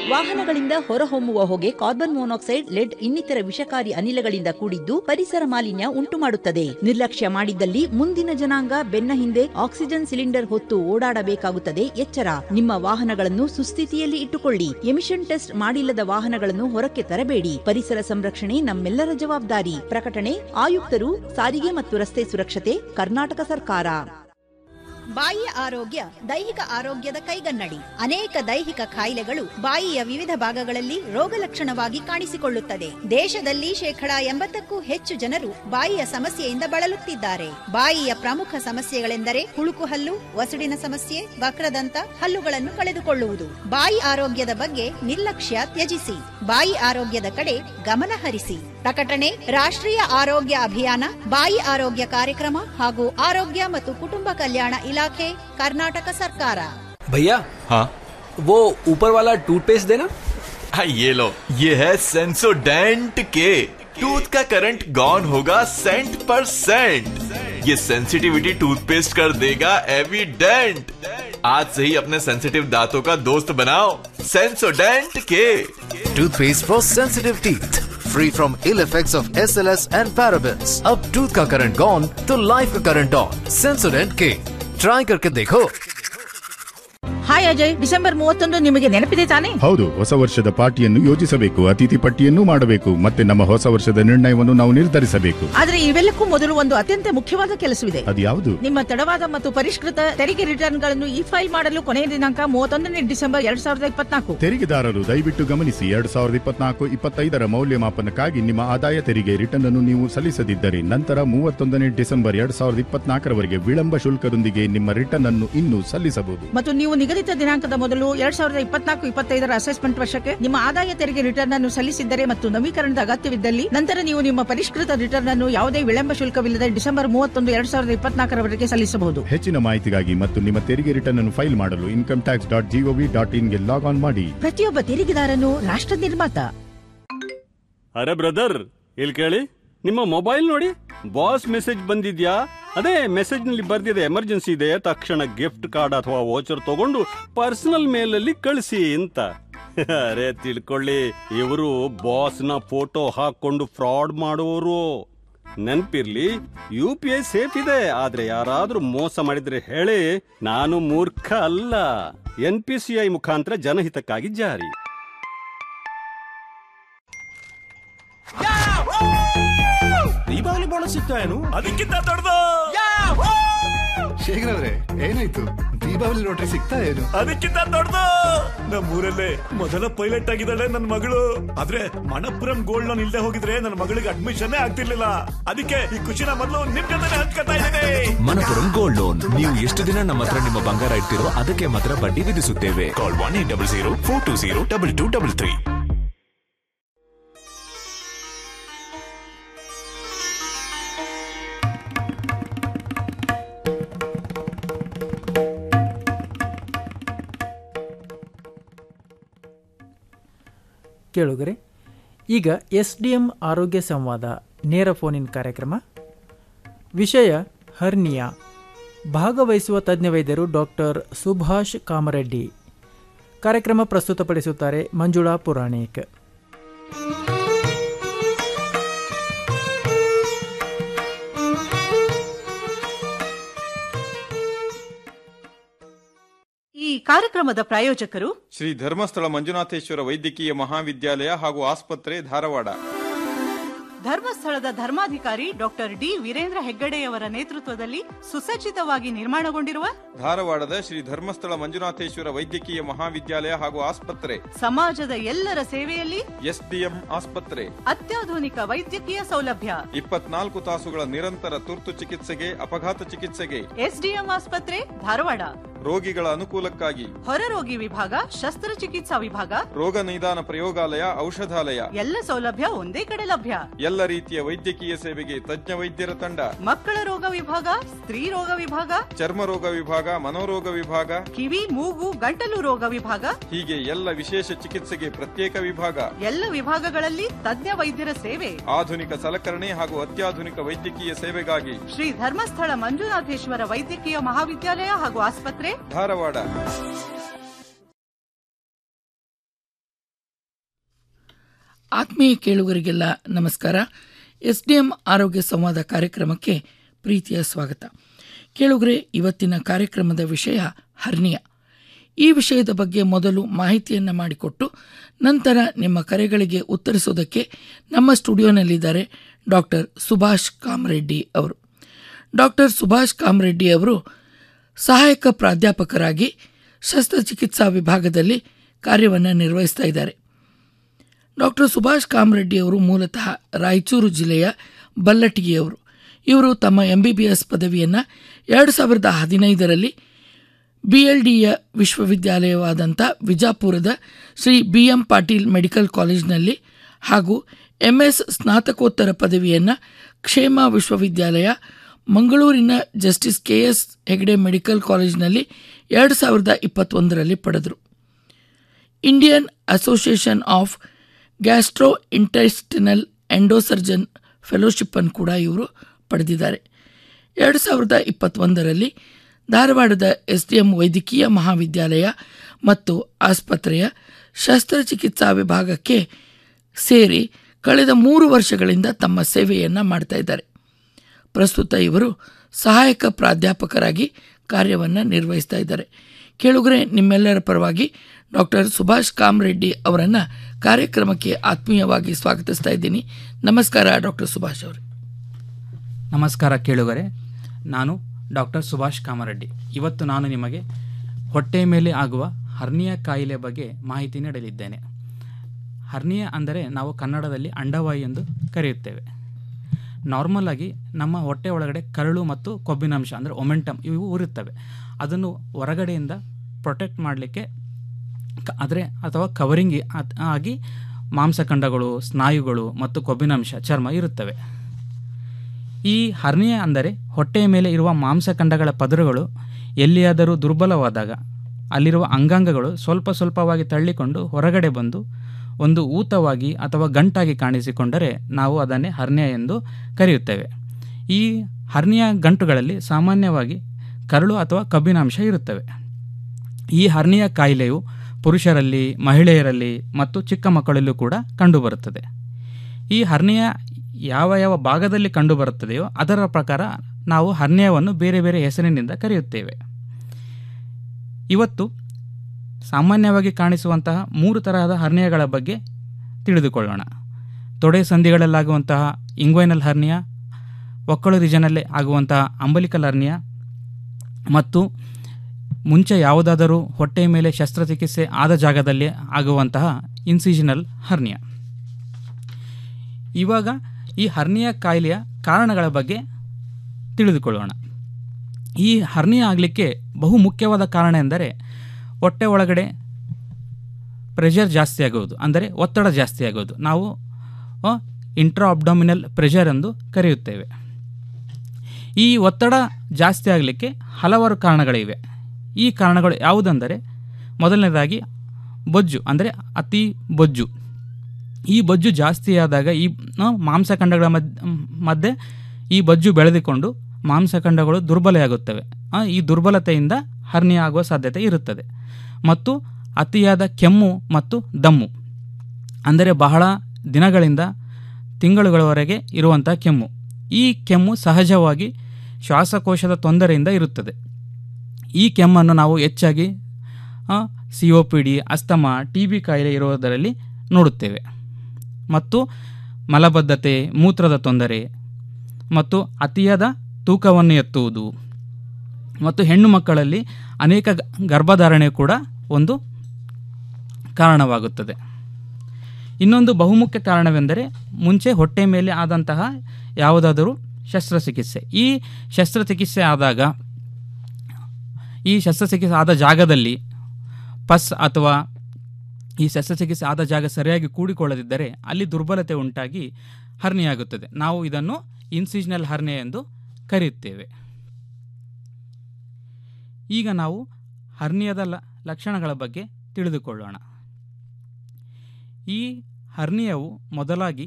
ವಾಹನಗಳಿಂದ ಹೊರಹೊಮ್ಮುವ ಹೊಗೆ ಕಾರ್ಬನ್ ಮೊನಾಕ್ಸೈಡ್ ಲೆಡ್ ಇನ್ನಿತರ ವಿಷಕಾರಿ ಅನಿಲಗಳಿಂದ ಕೂಡಿದ್ದು ಪರಿಸರ ಮಾಲಿನ್ಯ ಉಂಟು ಮಾಡುತ್ತದೆ ನಿರ್ಲಕ್ಷ್ಯ ಮಾಡಿದ್ದಲ್ಲಿ ಮುಂದಿನ ಜನಾಂಗ ಬೆನ್ನ ಹಿಂದೆ ಆಕ್ಸಿಜನ್ ಸಿಲಿಂಡರ್ ಹೊತ್ತು ಓಡಾಡಬೇಕಾಗುತ್ತದೆ ಎಚ್ಚರ ನಿಮ್ಮ ವಾಹನಗಳನ್ನು ಸುಸ್ಥಿತಿಯಲ್ಲಿ ಇಟ್ಟುಕೊಳ್ಳಿ ಎಮಿಷನ್ ಟೆಸ್ಟ್ ಮಾಡಿಲ್ಲದ ವಾಹನಗಳನ್ನು ಹೊರಕ್ಕೆ ತರಬೇಡಿ ಪರಿಸರ ಸಂರಕ್ಷಣೆ ನಮ್ಮೆಲ್ಲರ ಜವಾಬ್ದಾರಿ ಪ್ರಕಟಣೆ ಆಯುಕ್ತರು ಸಾರಿಗೆ ಮತ್ತು ರಸ್ತೆ ಸುರಕ್ಷತೆ ಕರ್ನಾಟಕ ಸರ್ಕಾರ ಬಾಯಿಯ ಆರೋಗ್ಯ ದೈಹಿಕ ಆರೋಗ್ಯದ ಕೈಗನ್ನಡಿ ಅನೇಕ ದೈಹಿಕ ಕಾಯಿಲೆಗಳು ಬಾಯಿಯ ವಿವಿಧ ಭಾಗಗಳಲ್ಲಿ ರೋಗಲಕ್ಷಣವಾಗಿ ಕಾಣಿಸಿಕೊಳ್ಳುತ್ತದೆ ದೇಶದಲ್ಲಿ ಶೇಕಡಾ ಎಂಬತ್ತಕ್ಕೂ ಹೆಚ್ಚು ಜನರು ಬಾಯಿಯ ಸಮಸ್ಯೆಯಿಂದ ಬಳಲುತ್ತಿದ್ದಾರೆ ಬಾಯಿಯ ಪ್ರಮುಖ ಸಮಸ್ಯೆಗಳೆಂದರೆ ಹುಳುಕು ಹಲ್ಲು ವಸುಡಿನ ಸಮಸ್ಯೆ ವಕ್ರದಂತ ಹಲ್ಲುಗಳನ್ನು ಕಳೆದುಕೊಳ್ಳುವುದು ಬಾಯಿ ಆರೋಗ್ಯದ ಬಗ್ಗೆ ನಿರ್ಲಕ್ಷ್ಯ ತ್ಯಜಿಸಿ ಬಾಯಿ ಆರೋಗ್ಯದ ಕಡೆ ಗಮನ ಹರಿಸಿ ಪ್ರಕಟಣೆ ರಾಷ್ಟ್ರೀಯ ಆರೋಗ್ಯ ಅಭಿಯಾನ ಬಾಯಿ ಆರೋಗ್ಯ ಕಾರ್ಯಕ್ರಮ ಹಾಗೂ ಆರೋಗ್ಯ ಮತ್ತು ಕುಟುಂಬ ಕಲ್ಯಾಣ ಇಲಾಖೆ ಕರ್ನಾಟಕ ಸರ್ಕಾರ भैया हाँ वो ऊपर वाला टूथपेस्ट देना हाँ ये लो ये है सेंसोडेंट के टूथ का करंट गॉन होगा सेंट परसेंट ये सेंसिटिविटी टूथपेस्ट कर देगा एविडेंट आज से ही अपने सेंसिटिव दांतों का दोस्त बनाओ सेंसोडेंट के Toothpaste for sensitive teeth. Free from ill effects of SLS and parabens. अब tooth का करंट गॉन तो लाइफ का current on Sensodent K. Try करके देखो ಹಾಯ್ ಅಜಯ್ ಡಿಸೆಂಬರ್ ಮೂವತ್ತೊಂದು ನಿಮಗೆ ನೆನಪಿದೆ ತಾನೇ ಹೌದು ಹೊಸ ವರ್ಷದ ಪಾರ್ಟಿಯನ್ನು ಯೋಜಿಸಬೇಕು ಅತಿಥಿ ಪಟ್ಟಿಯನ್ನು ಮಾಡಬೇಕು ಮತ್ತೆ ನಮ್ಮ ಹೊಸ ವರ್ಷದ ನಿರ್ಣಯವನ್ನು ನಾವು ನಿರ್ಧರಿಸಬೇಕು ಆದ್ರೆ ಇವೆಲ್ಲಕ್ಕೂ ಮೊದಲು ಒಂದು ಅತ್ಯಂತ ಮುಖ್ಯವಾದ ಕೆಲಸವಿದೆ ಅದ್ಯಾವುದು ನಿಮ್ಮ ತಡವಾದ ಮತ್ತು ಪರಿಷ್ಕೃತ ತೆರಿಗೆ ರಿಟರ್ನ್ಗಳನ್ನು ಇ ಫೈಲ್ ಮಾಡಲು ಕೊನೆಯ ದಿನಾಂಕ ಮೂವತ್ತೊಂದನೇ ಡಿಸೆಂಬರ್ ಎರಡ್ ಸಾವಿರದ ಇಪ್ಪತ್ನಾಲ್ಕು ತೆರಿಗೆದಾರರು ದಯವಿಟ್ಟು ಗಮನಿಸಿ ಎರಡ್ ಸಾವಿರದ ಇಪ್ಪತ್ನಾಲ್ಕು ಇಪ್ಪತ್ತೈದರ ಮೌಲ್ಯಮಾಪನಕ್ಕಾಗಿ ನಿಮ್ಮ ಆದಾಯ ತೆರಿಗೆ ರಿಟರ್ನ್ ಅನ್ನು ನೀವು ಸಲ್ಲಿಸದಿದ್ದರೆ ನಂತರ ಮೂವತ್ತೊಂದನೇ ಡಿಸೆಂಬರ್ ಎರಡ್ ಸಾವಿರದ ಇಪ್ಪತ್ನಾಲ್ಕರವರೆಗೆ ವಿಳಂಬ ಶುಲ್ಕದೊಂದಿಗೆ ನಿಮ್ಮ ರಿಟರ್ನ್ ಅನ್ನು ಇನ್ನೂ ಸಲ್ಲಿಸಬಹುದು ಮತ್ತು ನೀವು ನಿಗದಿತ ದಿನಾಂಕದ ಮೊದಲು ಎರಡ್ ಸಾವಿರದ ಇಪ್ಪತ್ನಾಲ್ಕು ಇಪ್ಪತ್ತೈದರ ಅಸೆಸ್ಮೆಂಟ್ ವರ್ಷಕ್ಕೆ ನಿಮ್ಮ ಆದಾಯ ತೆರಿಗೆ ರಿಟರ್ನ್ ಅನ್ನು ಸಲ್ಲಿಸಿದ್ದರೆ ಮತ್ತು ನವೀಕರಣದ ಅಗತ್ಯವಿದ್ದಲ್ಲಿ ನಂತರ ನೀವು ನಿಮ್ಮ ಪರಿಷ್ಕೃತ ರಿಟರ್ನ್ ಅನ್ನು ಯಾವುದೇ ವಿಳಂಬ ಶುಲ್ಕವಿಲ್ಲದೆ ಡಿಸೆಂಬರ್ ಮೂವತ್ತೊಂದು ಎರಡ್ ಸಾವಿರದ ಇಪ್ಪತ್ನಾಲ್ಕರವರೆಗೆ ಸಲ್ಲಿಸಬಹುದು ಹೆಚ್ಚಿನ ಮಾಹಿತಿಗಾಗಿ ಮತ್ತು ನಿಮ್ಮ ತೆರಿಗೆ ರಿಟರ್ನ್ ಅನ್ನು ಫೈಲ್ ಮಾಡಲು income tax dot GOV dot ಇನ್ಗೆ ಲಾಗ್ ಆನ್ ಮಾಡಿ ಪ್ರತಿಯೊಬ್ಬ ತೆರಿಗೆದಾರನು ರಾಷ್ಟ್ರ ನಿರ್ಮಾತ ಅರೆ ಬ್ರದರ್ ಇಲ್ಲಿ ಕೇಳಿ ನಿಮ್ಮ ಮೊಬೈಲ್ ನೋಡಿ ಬಾಸ್ ಮೆಸೇಜ್ ಬಂದಿದ್ಯಾ ಅದೇ ಮೆಸೇಜ್ ನಲ್ಲಿ ಬರ್ದಿದೆ ಎಮರ್ಜೆನ್ಸಿ ಇದೆ ತಕ್ಷಣ ಗಿಫ್ಟ್ ಕಾರ್ಡ್ ಅಥವಾ ವೋಚರ್ ತಗೊಂಡು ಪರ್ಸನಲ್ ಮೇಲಲ್ಲಿ ಕಳಿಸಿ ಅಂತ ಅರೆ ತಿಳ್ಕೊಳ್ಳಿ ಇವರು ಬಾಸ್ನ ಫೋಟೋ ಹಾಕೊಂಡು ಫ್ರಾಡ್ ಮಾಡುವವರು ನೆನ್ಪಿರ್ಲಿ ಯು ಪಿ ಐ ಸೇಫ್ ಇದೆ ಆದ್ರೆ ಯಾರಾದ್ರೂ ಮೋಸ ಮಾಡಿದ್ರೆ ಹೇಳಿ ನಾನು ಮೂರ್ಖ ಅಲ್ಲ ಎನ್ ಪಿ ಸಿ ಐ ಮುಖಾಂತರ ಜನಹಿತಕ್ಕಾಗಿ ಜಾರಿ ದೀಪಾವಳಿ ಬೋನಸ್ ಸಿಗ್ತಾ ಏನು ಅದಕ್ಕಿಂತ ದೊಡ್ಡದು ಶೇಖರ್ ಅವ್ರೆ ಏನಾಯ್ತು ದೀಪಾವಳಿ ಲಾಟ್ರಿ ಸಿಗ್ತಾ ಏನು ಅದಕ್ಕಿಂತ ದೊಡ್ಡದು ನಮ್ಮೂರಲ್ಲೇ ಮೊದಲ ಪೈಲಟ್ ಆಗಿದ್ದಾಳೆ ನನ್ನ ಮಗಳು ಆದ್ರೆ ಮಣಪುರಂ ಗೋಲ್ಡ್ ಲೋನ್ ಇಲ್ಲದೆ ಹೋಗಿದ್ರೆ ನನ್ನ ಮಗಳಿಗೆ ಅಡ್ಮಿಷನ್ ಆಗ್ತಿರ್ಲಿಲ್ಲ ಅದಕ್ಕೆ ಈ ಖುಷಿನ ಮೊದಲು ನಿಮ್ ಜೊತೆ ಹಂಚ್ಕೊತಾ ಇದ್ದೇನೆ ಮನಪುರಂ ಗೋಲ್ಡ್ ಲೋನ್ ನೀವು ಎಷ್ಟು ದಿನ ನಮ್ಮ ಹತ್ರ ನಿಮ್ಮ ಬಂಗಾರ ಇಡ್ತಿರೋ ಅದಕ್ಕೆ ಮಾತ್ರ ಬಡ್ಡಿ ವಿಧಿಸುತ್ತೇವೆ call one eight double zero four two zero double two double three ಕೇಳುಗರೆ ಈಗ ಎಸ್ ಡಿ ಎಂ ಆರೋಗ್ಯ ಸಂವಾದ ನೇರ ಫೋನಿನ್ ಕಾರ್ಯಕ್ರಮ ವಿಷಯ ಹರ್ನಿಯಾ ಭಾಗವಹಿಸುವ ತಜ್ಞ ವೈದ್ಯರು ಡಾಕ್ಟರ್ ಸುಭಾಷ್ ಕಾಮರೆಡ್ಡಿ ಕಾರ್ಯಕ್ರಮ ಪ್ರಸ್ತುತಪಡಿಸುತ್ತಾರೆ ಮಂಜುಳಾ ಪುರಾಣಿಕ್ ಈ ಕಾರ್ಯಕ್ರಮದ ಪ್ರಾಯೋಜಕರು ಶ್ರೀ ಧರ್ಮಸ್ಥಳ ಮಂಜುನಾಥೇಶ್ವರ ವೈದ್ಯಕೀಯ ಮಹಾವಿದ್ಯಾಲಯ ಹಾಗೂ ಆಸ್ಪತ್ರೆ ಧಾರವಾಡ ಧರ್ಮಸ್ಥಳದ ಧರ್ಮಾಧಿಕಾರಿ ಡಾಕ್ಟರ್ ಡಿ ವೀರೇಂದ್ರ ಹೆಗ್ಗಡೆಯವರ ನೇತೃತ್ವದಲ್ಲಿ ಸುಸಜ್ಜಿತವಾಗಿ ನಿರ್ಮಾಣಗೊಂಡಿರುವ ಧಾರವಾಡದ ಶ್ರೀ ಧರ್ಮಸ್ಥಳ ಮಂಜುನಾಥೇಶ್ವರ ವೈದ್ಯಕೀಯ ಮಹಾವಿದ್ಯಾಲಯ ಹಾಗೂ ಆಸ್ಪತ್ರೆ ಸಮಾಜದ ಎಲ್ಲರ ಸೇವೆಯಲ್ಲಿ ಎಸ್ಡಿಎಂ ಆಸ್ಪತ್ರೆ ಅತ್ಯಾಧುನಿಕ ವೈದ್ಯಕೀಯ ಸೌಲಭ್ಯ ಇಪ್ಪತ್ನಾಲ್ಕು ತಾಸುಗಳ ನಿರಂತರ ತುರ್ತು ಚಿಕಿತ್ಸೆಗೆ ಅಪಘಾತ ಚಿಕಿತ್ಸೆಗೆ ಎಸ್ಡಿಎಂ ಆಸ್ಪತ್ರೆ ಧಾರವಾಡ ರೋಗಿಗಳ ಅನುಕೂಲಕ್ಕಾಗಿ ಹೊರರೋಗಿ ವಿಭಾಗ ಶಸ್ತ್ರಚಿಕಿತ್ಸಾ ವಿಭಾಗ ರೋಗ ನಿದಾನ ಪ್ರಯೋಗಾಲಯ ಔಷಧಾಲಯ ಎಲ್ಲ ಸೌಲಭ್ಯ ಒಂದೇ ಕಡೆ ಲಭ್ಯ ಎಲ್ಲ ರೀತಿಯ ವೈದ್ಯಕೀಯ ಸೇವೆಗೆ ತಜ್ಞ ವೈದ್ಯರ ತಂಡ ಮಕ್ಕಳ ರೋಗ ವಿಭಾಗ ಸ್ತ್ರೀ ರೋಗ ವಿಭಾಗ ಚರ್ಮ ರೋಗ ವಿಭಾಗ ಮನೋರೋಗ ವಿಭಾಗ ಕಿವಿ ಮೂಗು ಗಂಟಲು ರೋಗ ವಿಭಾಗ ಹೀಗೆ ಎಲ್ಲ ವಿಶೇಷ ಚಿಕಿತ್ಸೆಗೆ ಪ್ರತ್ಯೇಕ ವಿಭಾಗ ಎಲ್ಲ ವಿಭಾಗಗಳಲ್ಲಿ ತಜ್ಞ ವೈದ್ಯರ ಸೇವೆ ಆಧುನಿಕ ಸಲಕರಣೆ ಹಾಗೂ ಅತ್ಯಾಧುನಿಕ ವೈದ್ಯಕೀಯ ಸೇವೆಗಾಗಿ ಶ್ರೀ ಧರ್ಮಸ್ಥಳ ಮಂಜುನಾಥೇಶ್ವರ ವೈದ್ಯಕೀಯ ಮಹಾವಿದ್ಯಾಲಯ ಹಾಗೂ ಆಸ್ಪತ್ರೆ ಧಾರವಾಡ ಆತ್ಮೀಯ ಕೇಳುಗರಿಗೆಲ್ಲ ನಮಸ್ಕಾರ ಎಸ್ ಡಿ ಎಂ ಆರೋಗ್ಯ ಸಂವಾದ ಕಾರ್ಯಕ್ರಮಕ್ಕೆ ಪ್ರೀತಿಯ ಸ್ವಾಗತ ಕೇಳುಗರೆ ಇವತ್ತಿನ ಕಾರ್ಯಕ್ರಮದ ವಿಷಯ ಹರ್ನಿಯ ಈ ವಿಷಯದ ಬಗ್ಗೆ ಮೊದಲು ಮಾಹಿತಿಯನ್ನು ಮಾಡಿಕೊಟ್ಟು ನಂತರ ನಿಮ್ಮ ಕರೆಗಳಿಗೆ ಉತ್ತರಿಸೋದಕ್ಕೆ ನಮ್ಮ ಸ್ಟುಡಿಯೋನಲ್ಲಿದ್ದಾರೆ ಡಾಕ್ಟರ್ ಸುಭಾಷ್ ಕಾಮರೆಡ್ಡಿ ಅವರು ಡಾಕ್ಟರ್ ಸುಭಾಷ್ ಕಾಮರೆಡ್ಡಿ ಅವರು ಸಹಾಯಕ ಪ್ರಾಧ್ಯಾಪಕರಾಗಿ ಶಸ್ತ್ರಚಿಕಿತ್ಸಾ ವಿಭಾಗದಲ್ಲಿ ಕಾರ್ಯವನ್ನು ನಿರ್ವಹಿಸ್ತಾ ಇದ್ದಾರೆ ಡಾಕ್ಟರ್ ಸುಭಾಷ್ ಕಾಮರೆಡ್ಡಿ ಅವರು ಮೂಲತಃ ರಾಯಚೂರು ಜಿಲ್ಲೆಯ ಬಲ್ಲಟಿಗೆಯವರು ಇವರು ತಮ್ಮ ಎಂ ಬಿ ಬಿ ಎಸ್ ಪದವಿಯನ್ನು ಎರಡು ಸಾವಿರದ ಹದಿನೈದರಲ್ಲಿ ಬಿ ಎಲ್ ಡಿಯ ವಿಶ್ವವಿದ್ಯಾಲಯವಾದಂಥ ವಿಜಾಪುರದ Shri B M Patil medical ಕಾಲೇಜಿನಲ್ಲಿ ಹಾಗೂ ಎಂ ಎಸ್ ಸ್ನಾತಕೋತ್ತರ ಪದವಿಯನ್ನು ಕ್ಷೇಮ ವಿಶ್ವವಿದ್ಯಾಲಯ ಮಂಗಳೂರಿನ justice K S Hegde medical ಕಾಲೇಜಿನಲ್ಲಿ ಎರಡು ಸಾವಿರದ ಇಪ್ಪತ್ತೊಂದರಲ್ಲಿ ಪಡೆದರು Indian association of gastrointestinal endosurgeon ಫೆಲೋಶಿಪ್ಪನ್ನು ಕೂಡ ಇವರು ಪಡೆದಿದ್ದಾರೆ ಎರಡು ಸಾವಿರದ ಇಪ್ಪತ್ತೊಂದರಲ್ಲಿ ಧಾರವಾಡದ ಎಸ್ ಡಿ ಎಂ ವೈದ್ಯಕೀಯ ಮಹಾವಿದ್ಯಾಲಯ ಮತ್ತು ಆಸ್ಪತ್ರೆಯ ಶಸ್ತ್ರಚಿಕಿತ್ಸಾ ವಿಭಾಗಕ್ಕೆ ಸೇರಿ ಕಳೆದ ಮೂರು ವರ್ಷಗಳಿಂದ ತಮ್ಮ ಸೇವೆಯನ್ನು ಮಾಡ್ತಾ ಇದ್ದಾರೆ ಪ್ರಸ್ತುತ ಇವರು ಸಹಾಯಕ ಪ್ರಾಧ್ಯಾಪಕರಾಗಿ ಕಾರ್ಯವನ್ನು ನಿರ್ವಹಿಸ್ತಾ ಇದ್ದಾರೆ ಕೇಳುಗರೆ ನಿಮ್ಮೆಲ್ಲರ ಪರವಾಗಿ ಡಾಕ್ಟರ್ ಸುಭಾಷ್ ಕಾಮರೆಡ್ಡಿ ಅವರನ್ನು ಕಾರ್ಯಕ್ರಮಕ್ಕೆ ಆತ್ಮೀಯವಾಗಿ ಸ್ವಾಗತಿಸ್ತಾ ಇದ್ದೀನಿ ನಮಸ್ಕಾರ ಡಾಕ್ಟರ್ ಸುಭಾಷ್ ಅವರು ನಮಸ್ಕಾರ ಕೇಳುಗರೆ ನಾನು ಡಾಕ್ಟರ್ ಸುಭಾಷ್ ಕಾಮರೆಡ್ಡಿ ಇವತ್ತು ನಾನು ನಿಮಗೆ ಹೊಟ್ಟೆ ಮೇಲೆ ಆಗುವ ಹರ್ನಿಯ ಕಾಯಿಲೆ ಬಗ್ಗೆ ಮಾಹಿತಿ ನೀಡಲಿದ್ದೇನೆ ಹರ್ನಿಯ ಅಂದರೆ ನಾವು ಕನ್ನಡದಲ್ಲಿ ಅಂಡವಾಯು ಎಂದು ಕರೆಯುತ್ತೇವೆ ನಾರ್ಮಲ್ ಆಗಿ ನಮ್ಮ ಹೊಟ್ಟೆ ಒಳಗಡೆ ಕರಳು ಮತ್ತು ಕೊಬ್ಬಿನಾಂಶ ಅಂದರೆ ಒಮೆಂಟಮ್ ಇವು ಉರುತ್ತವೆ ಅದನ್ನು ಹೊರಗಡೆಯಿಂದ ಪ್ರೊಟೆಕ್ಟ್ ಮಾಡಲಿಕ್ಕೆ ಆದರೆ ಅಥವಾ ಕವರಿಂಗ್ ಆಗಿ ಮಾಂಸಖಂಡಗಳು ಸ್ನಾಯುಗಳು ಮತ್ತು ಕೊಬ್ಬಿನಾಂಶ ಚರ್ಮ ಇರುತ್ತವೆ ಈ ಹರ್ನಿಯ ಅಂದರೆ ಹೊಟ್ಟೆಯ ಮೇಲೆ ಇರುವ ಮಾಂಸಖಂಡಗಳ ಪದರುಗಳು ಎಲ್ಲಿಯಾದರೂ ದುರ್ಬಲವಾದಾಗ ಅಲ್ಲಿರುವ ಅಂಗಾಂಗಗಳು ಸ್ವಲ್ಪ ಸ್ವಲ್ಪವಾಗಿ ತಳ್ಳಿಕೊಂಡು ಹೊರಗಡೆ ಬಂದು ಒಂದು ಊತವಾಗಿ ಅಥವಾ ಗಂಟಾಗಿ ಕಾಣಿಸಿಕೊಂಡರೆ ನಾವು ಅದನ್ನೇ ಹರ್ನಿಯ ಎಂದು ಕರೆಯುತ್ತೇವೆ ಈ ಹರ್ನಿಯ ಗಂಟುಗಳಲ್ಲಿ ಸಾಮಾನ್ಯವಾಗಿ ಕರಳು ಅಥವಾ ಕಬ್ಬಿನಾಂಶ ಇರುತ್ತವೆ ಈ ಹರ್ನಿಯ ಕಾಯಿಲೆಯು ಪುರುಷರಲ್ಲಿ ಮಹಿಳೆಯರಲ್ಲಿ ಮತ್ತು ಚಿಕ್ಕ ಮಕ್ಕಳಲ್ಲೂ ಕೂಡ ಕಂಡುಬರುತ್ತದೆ ಈ ಹರ್ನಿಯ ಯಾವ ಯಾವ ಭಾಗದಲ್ಲಿ ಕಂಡುಬರುತ್ತದೆಯೋ ಅದರ ಪ್ರಕಾರ ನಾವು ಹರ್ನಿಯವನ್ನು ಬೇರೆ ಬೇರೆ ಹೆಸರಿನಿಂದ ಕರೆಯುತ್ತೇವೆ ಇವತ್ತು ಸಾಮಾನ್ಯವಾಗಿ ಕಾಣಿಸುವಂತಹ ಮೂರು ತರಹದ ಹರ್ನಿಯಗಳ ಬಗ್ಗೆ ತಿಳಿದುಕೊಳ್ಳೋಣ ತೊಡೆ ಸಂಧಿಗಳಲ್ಲಾಗುವಂತಹ ಇಂಗ್ವೈನಲ್ ಹರ್ನಿಯ ಒಕ್ಕಳು ರೀಜನಲ್ಲೇ ಆಗುವಂತಹ ಅಂಬಲಿಕಲ್ ಹರ್ನಿಯ ಮತ್ತು ಮುಂಚೆ ಯಾವುದಾದರೂ ಹೊಟ್ಟೆಯ ಮೇಲೆ ಶಸ್ತ್ರಚಿಕಿತ್ಸೆ ಆದ ಜಾಗದಲ್ಲಿ ಆಗುವಂತಹ ಇನ್ಸಿಜಿನಲ್ ಹರ್ನಿಯ ಇವಾಗ ಈ ಹರ್ನಿಯ ಕಾಯಿಲೆಯ ಕಾರಣಗಳ ಬಗ್ಗೆ ತಿಳಿದುಕೊಳ್ಳೋಣ ಈ ಹರ್ನಿಯ ಆಗಲಿಕ್ಕೆ ಬಹು ಮುಖ್ಯವಾದ ಕಾರಣ ಎಂದರೆ ಹೊಟ್ಟೆ ಒಳಗಡೆ ಪ್ರೆಷರ್ ಜಾಸ್ತಿ ಆಗುವುದು ಅಂದರೆ ಒತ್ತಡ ಜಾಸ್ತಿ ಆಗುವುದು ನಾವು ಇಂಟ್ರಾ ಅಬ್ಡಾಮಿನಲ್ ಪ್ರೆಷರ್ ಎಂದು ಕರೆಯುತ್ತೇವೆ ಈ ಒತ್ತಡ ಜಾಸ್ತಿ ಆಗಲಿಕ್ಕೆ ಹಲವಾರು ಕಾರಣಗಳಿವೆ ಈ ಕಾರಣಗಳು ಯಾವುದೆಂದರೆ ಮೊದಲನೇದಾಗಿ ಬೊಜ್ಜು ಅಂದರೆ ಅತಿ ಬೊಜ್ಜು ಈ ಬೊಜ್ಜು ಜಾಸ್ತಿ ಆದಾಗ ಈ ಮಾಂಸಖಂಡಗಳ ಮಧ್ಯೆ ಈ ಬೊಜ್ಜು ಬೆಳೆದುಕೊಂಡು ಮಾಂಸಖಂಡಗಳು ದುರ್ಬಲೆಯಾಗುತ್ತವೆ ಈ ದುರ್ಬಲತೆಯಿಂದ ಹರ್ನಿಯ ಆಗುವ ಸಾಧ್ಯತೆ ಇರುತ್ತದೆ ಮತ್ತು ಅತಿಯಾದ ಕೆಮ್ಮು ಮತ್ತು ದಮ್ಮು ಅಂದರೆ ಬಹಳ ದಿನಗಳಿಂದ ತಿಂಗಳುಗಳವರೆಗೆ ಇರುವಂಥ ಕೆಮ್ಮು ಈ ಕೆಮ್ಮು ಸಹಜವಾಗಿ ಶ್ವಾಸಕೋಶದ ತೊಂದರೆಯಿಂದ ಇರುತ್ತದೆ ಈ ಕೆಮ್ಮನ್ನು ನಾವು ಹೆಚ್ಚಾಗಿ C O P D asthma T B ಕಾಯಿಲೆ ಇರುವುದರಲ್ಲಿ ನೋಡುತ್ತೇವೆ ಮತ್ತು ಮಲಬದ್ಧತೆ ಮೂತ್ರದ ತೊಂದರೆ ಮತ್ತು ಅತಿಯಾದ ತೂಕವನ್ನು ಎತ್ತುವುದು ಮತ್ತು ಹೆಣ್ಣು ಮಕ್ಕಳಲ್ಲಿ ಅನೇಕ ಗರ್ಭಧಾರಣೆ ಕೂಡ ಒಂದು ಕಾರಣವಾಗುತ್ತದೆ ಇನ್ನೊಂದು ಬಹುಮುಖ್ಯ ಕಾರಣವೆಂದರೆ ಮುಂಚೆ ಹೊಟ್ಟೆ ಮೇಲೆ ಆದಂತಹ ಯಾವುದಾದರೂ ಶಸ್ತ್ರಚಿಕಿತ್ಸೆ ಈ ಶಸ್ತ್ರಚಿಕಿತ್ಸೆ ಆದಾಗ ಈ ಶಸ್ತ್ರಚಿಕಿತ್ಸೆ ಆದ ಜಾಗದಲ್ಲಿ ಪಸ್ ಅಥವಾ ಈ ಶಸ್ತ್ರಚಿಕಿತ್ಸೆ ಆದ ಜಾಗ ಸರಿಯಾಗಿ ಕೂಡಿಕೊಳ್ಳದಿದ್ದರೆ ಅಲ್ಲಿ ದುರ್ಬಲತೆ ಉಂಟಾಗಿ ಹರ್ನಿಯಾಗುತ್ತದೆ ನಾವು ಇದನ್ನು ಇನ್ಸಿಜನಲ್ ಹರ್ನೆ ಎಂದು ಕರೆಯುತ್ತೇವೆ ಈಗ ನಾವು ಹರ್ನಿಯದ ಲಕ್ಷಣಗಳ ಬಗ್ಗೆ ತಿಳಿದುಕೊಳ್ಳೋಣ ಈ ಹರ್ನಿಯವು ಮೊದಲಾಗಿ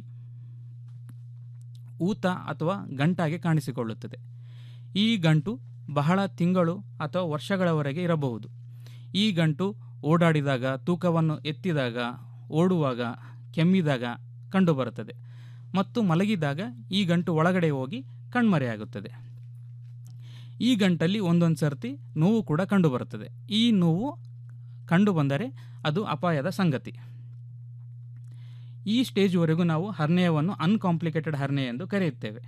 ಊತ ಅಥವಾ ಗಂಟಾಗಿ ಕಾಣಿಸಿಕೊಳ್ಳುತ್ತದೆ ಈ ಗಂಟು ಬಹಳ ತಿಂಗಳು ಅಥವಾ ವರ್ಷಗಳವರೆಗೆ ಇರಬಹುದು ಈ ಗಂಟು ಓಡಾಡಿದಾಗ ತೂಕವನ್ನು ಎತ್ತಿದಾಗ ಓಡುವಾಗ ಕೆಮ್ಮಿದಾಗ ಕಂಡುಬರುತ್ತದೆ ಮತ್ತು ಮಲಗಿದಾಗ ಈ ಗಂಟು ಒಳಗಡೆ ಹೋಗಿ ಕಣ್ಮರೆಯಾಗುತ್ತದೆ ಈ ಗಂಟಲ್ಲಿ ಒಂದೊಂದು ಸರ್ತಿ ನೋವು ಕೂಡ ಕಂಡುಬರುತ್ತದೆ ಈ ನೋವು ಕಂಡು ಬಂದರೆ ಅದು ಅಪಾಯದ ಸಂಗತಿ ಈ ಸ್ಟೇಜ್ವರೆಗೂ ನಾವು ಹರ್ನಿಯವನ್ನು ಅನ್ಕಾಂಪ್ಲಿಕೇಟೆಡ್ ಹರ್ನಿಯ ಎಂದು ಕರೆಯುತ್ತೇವೆ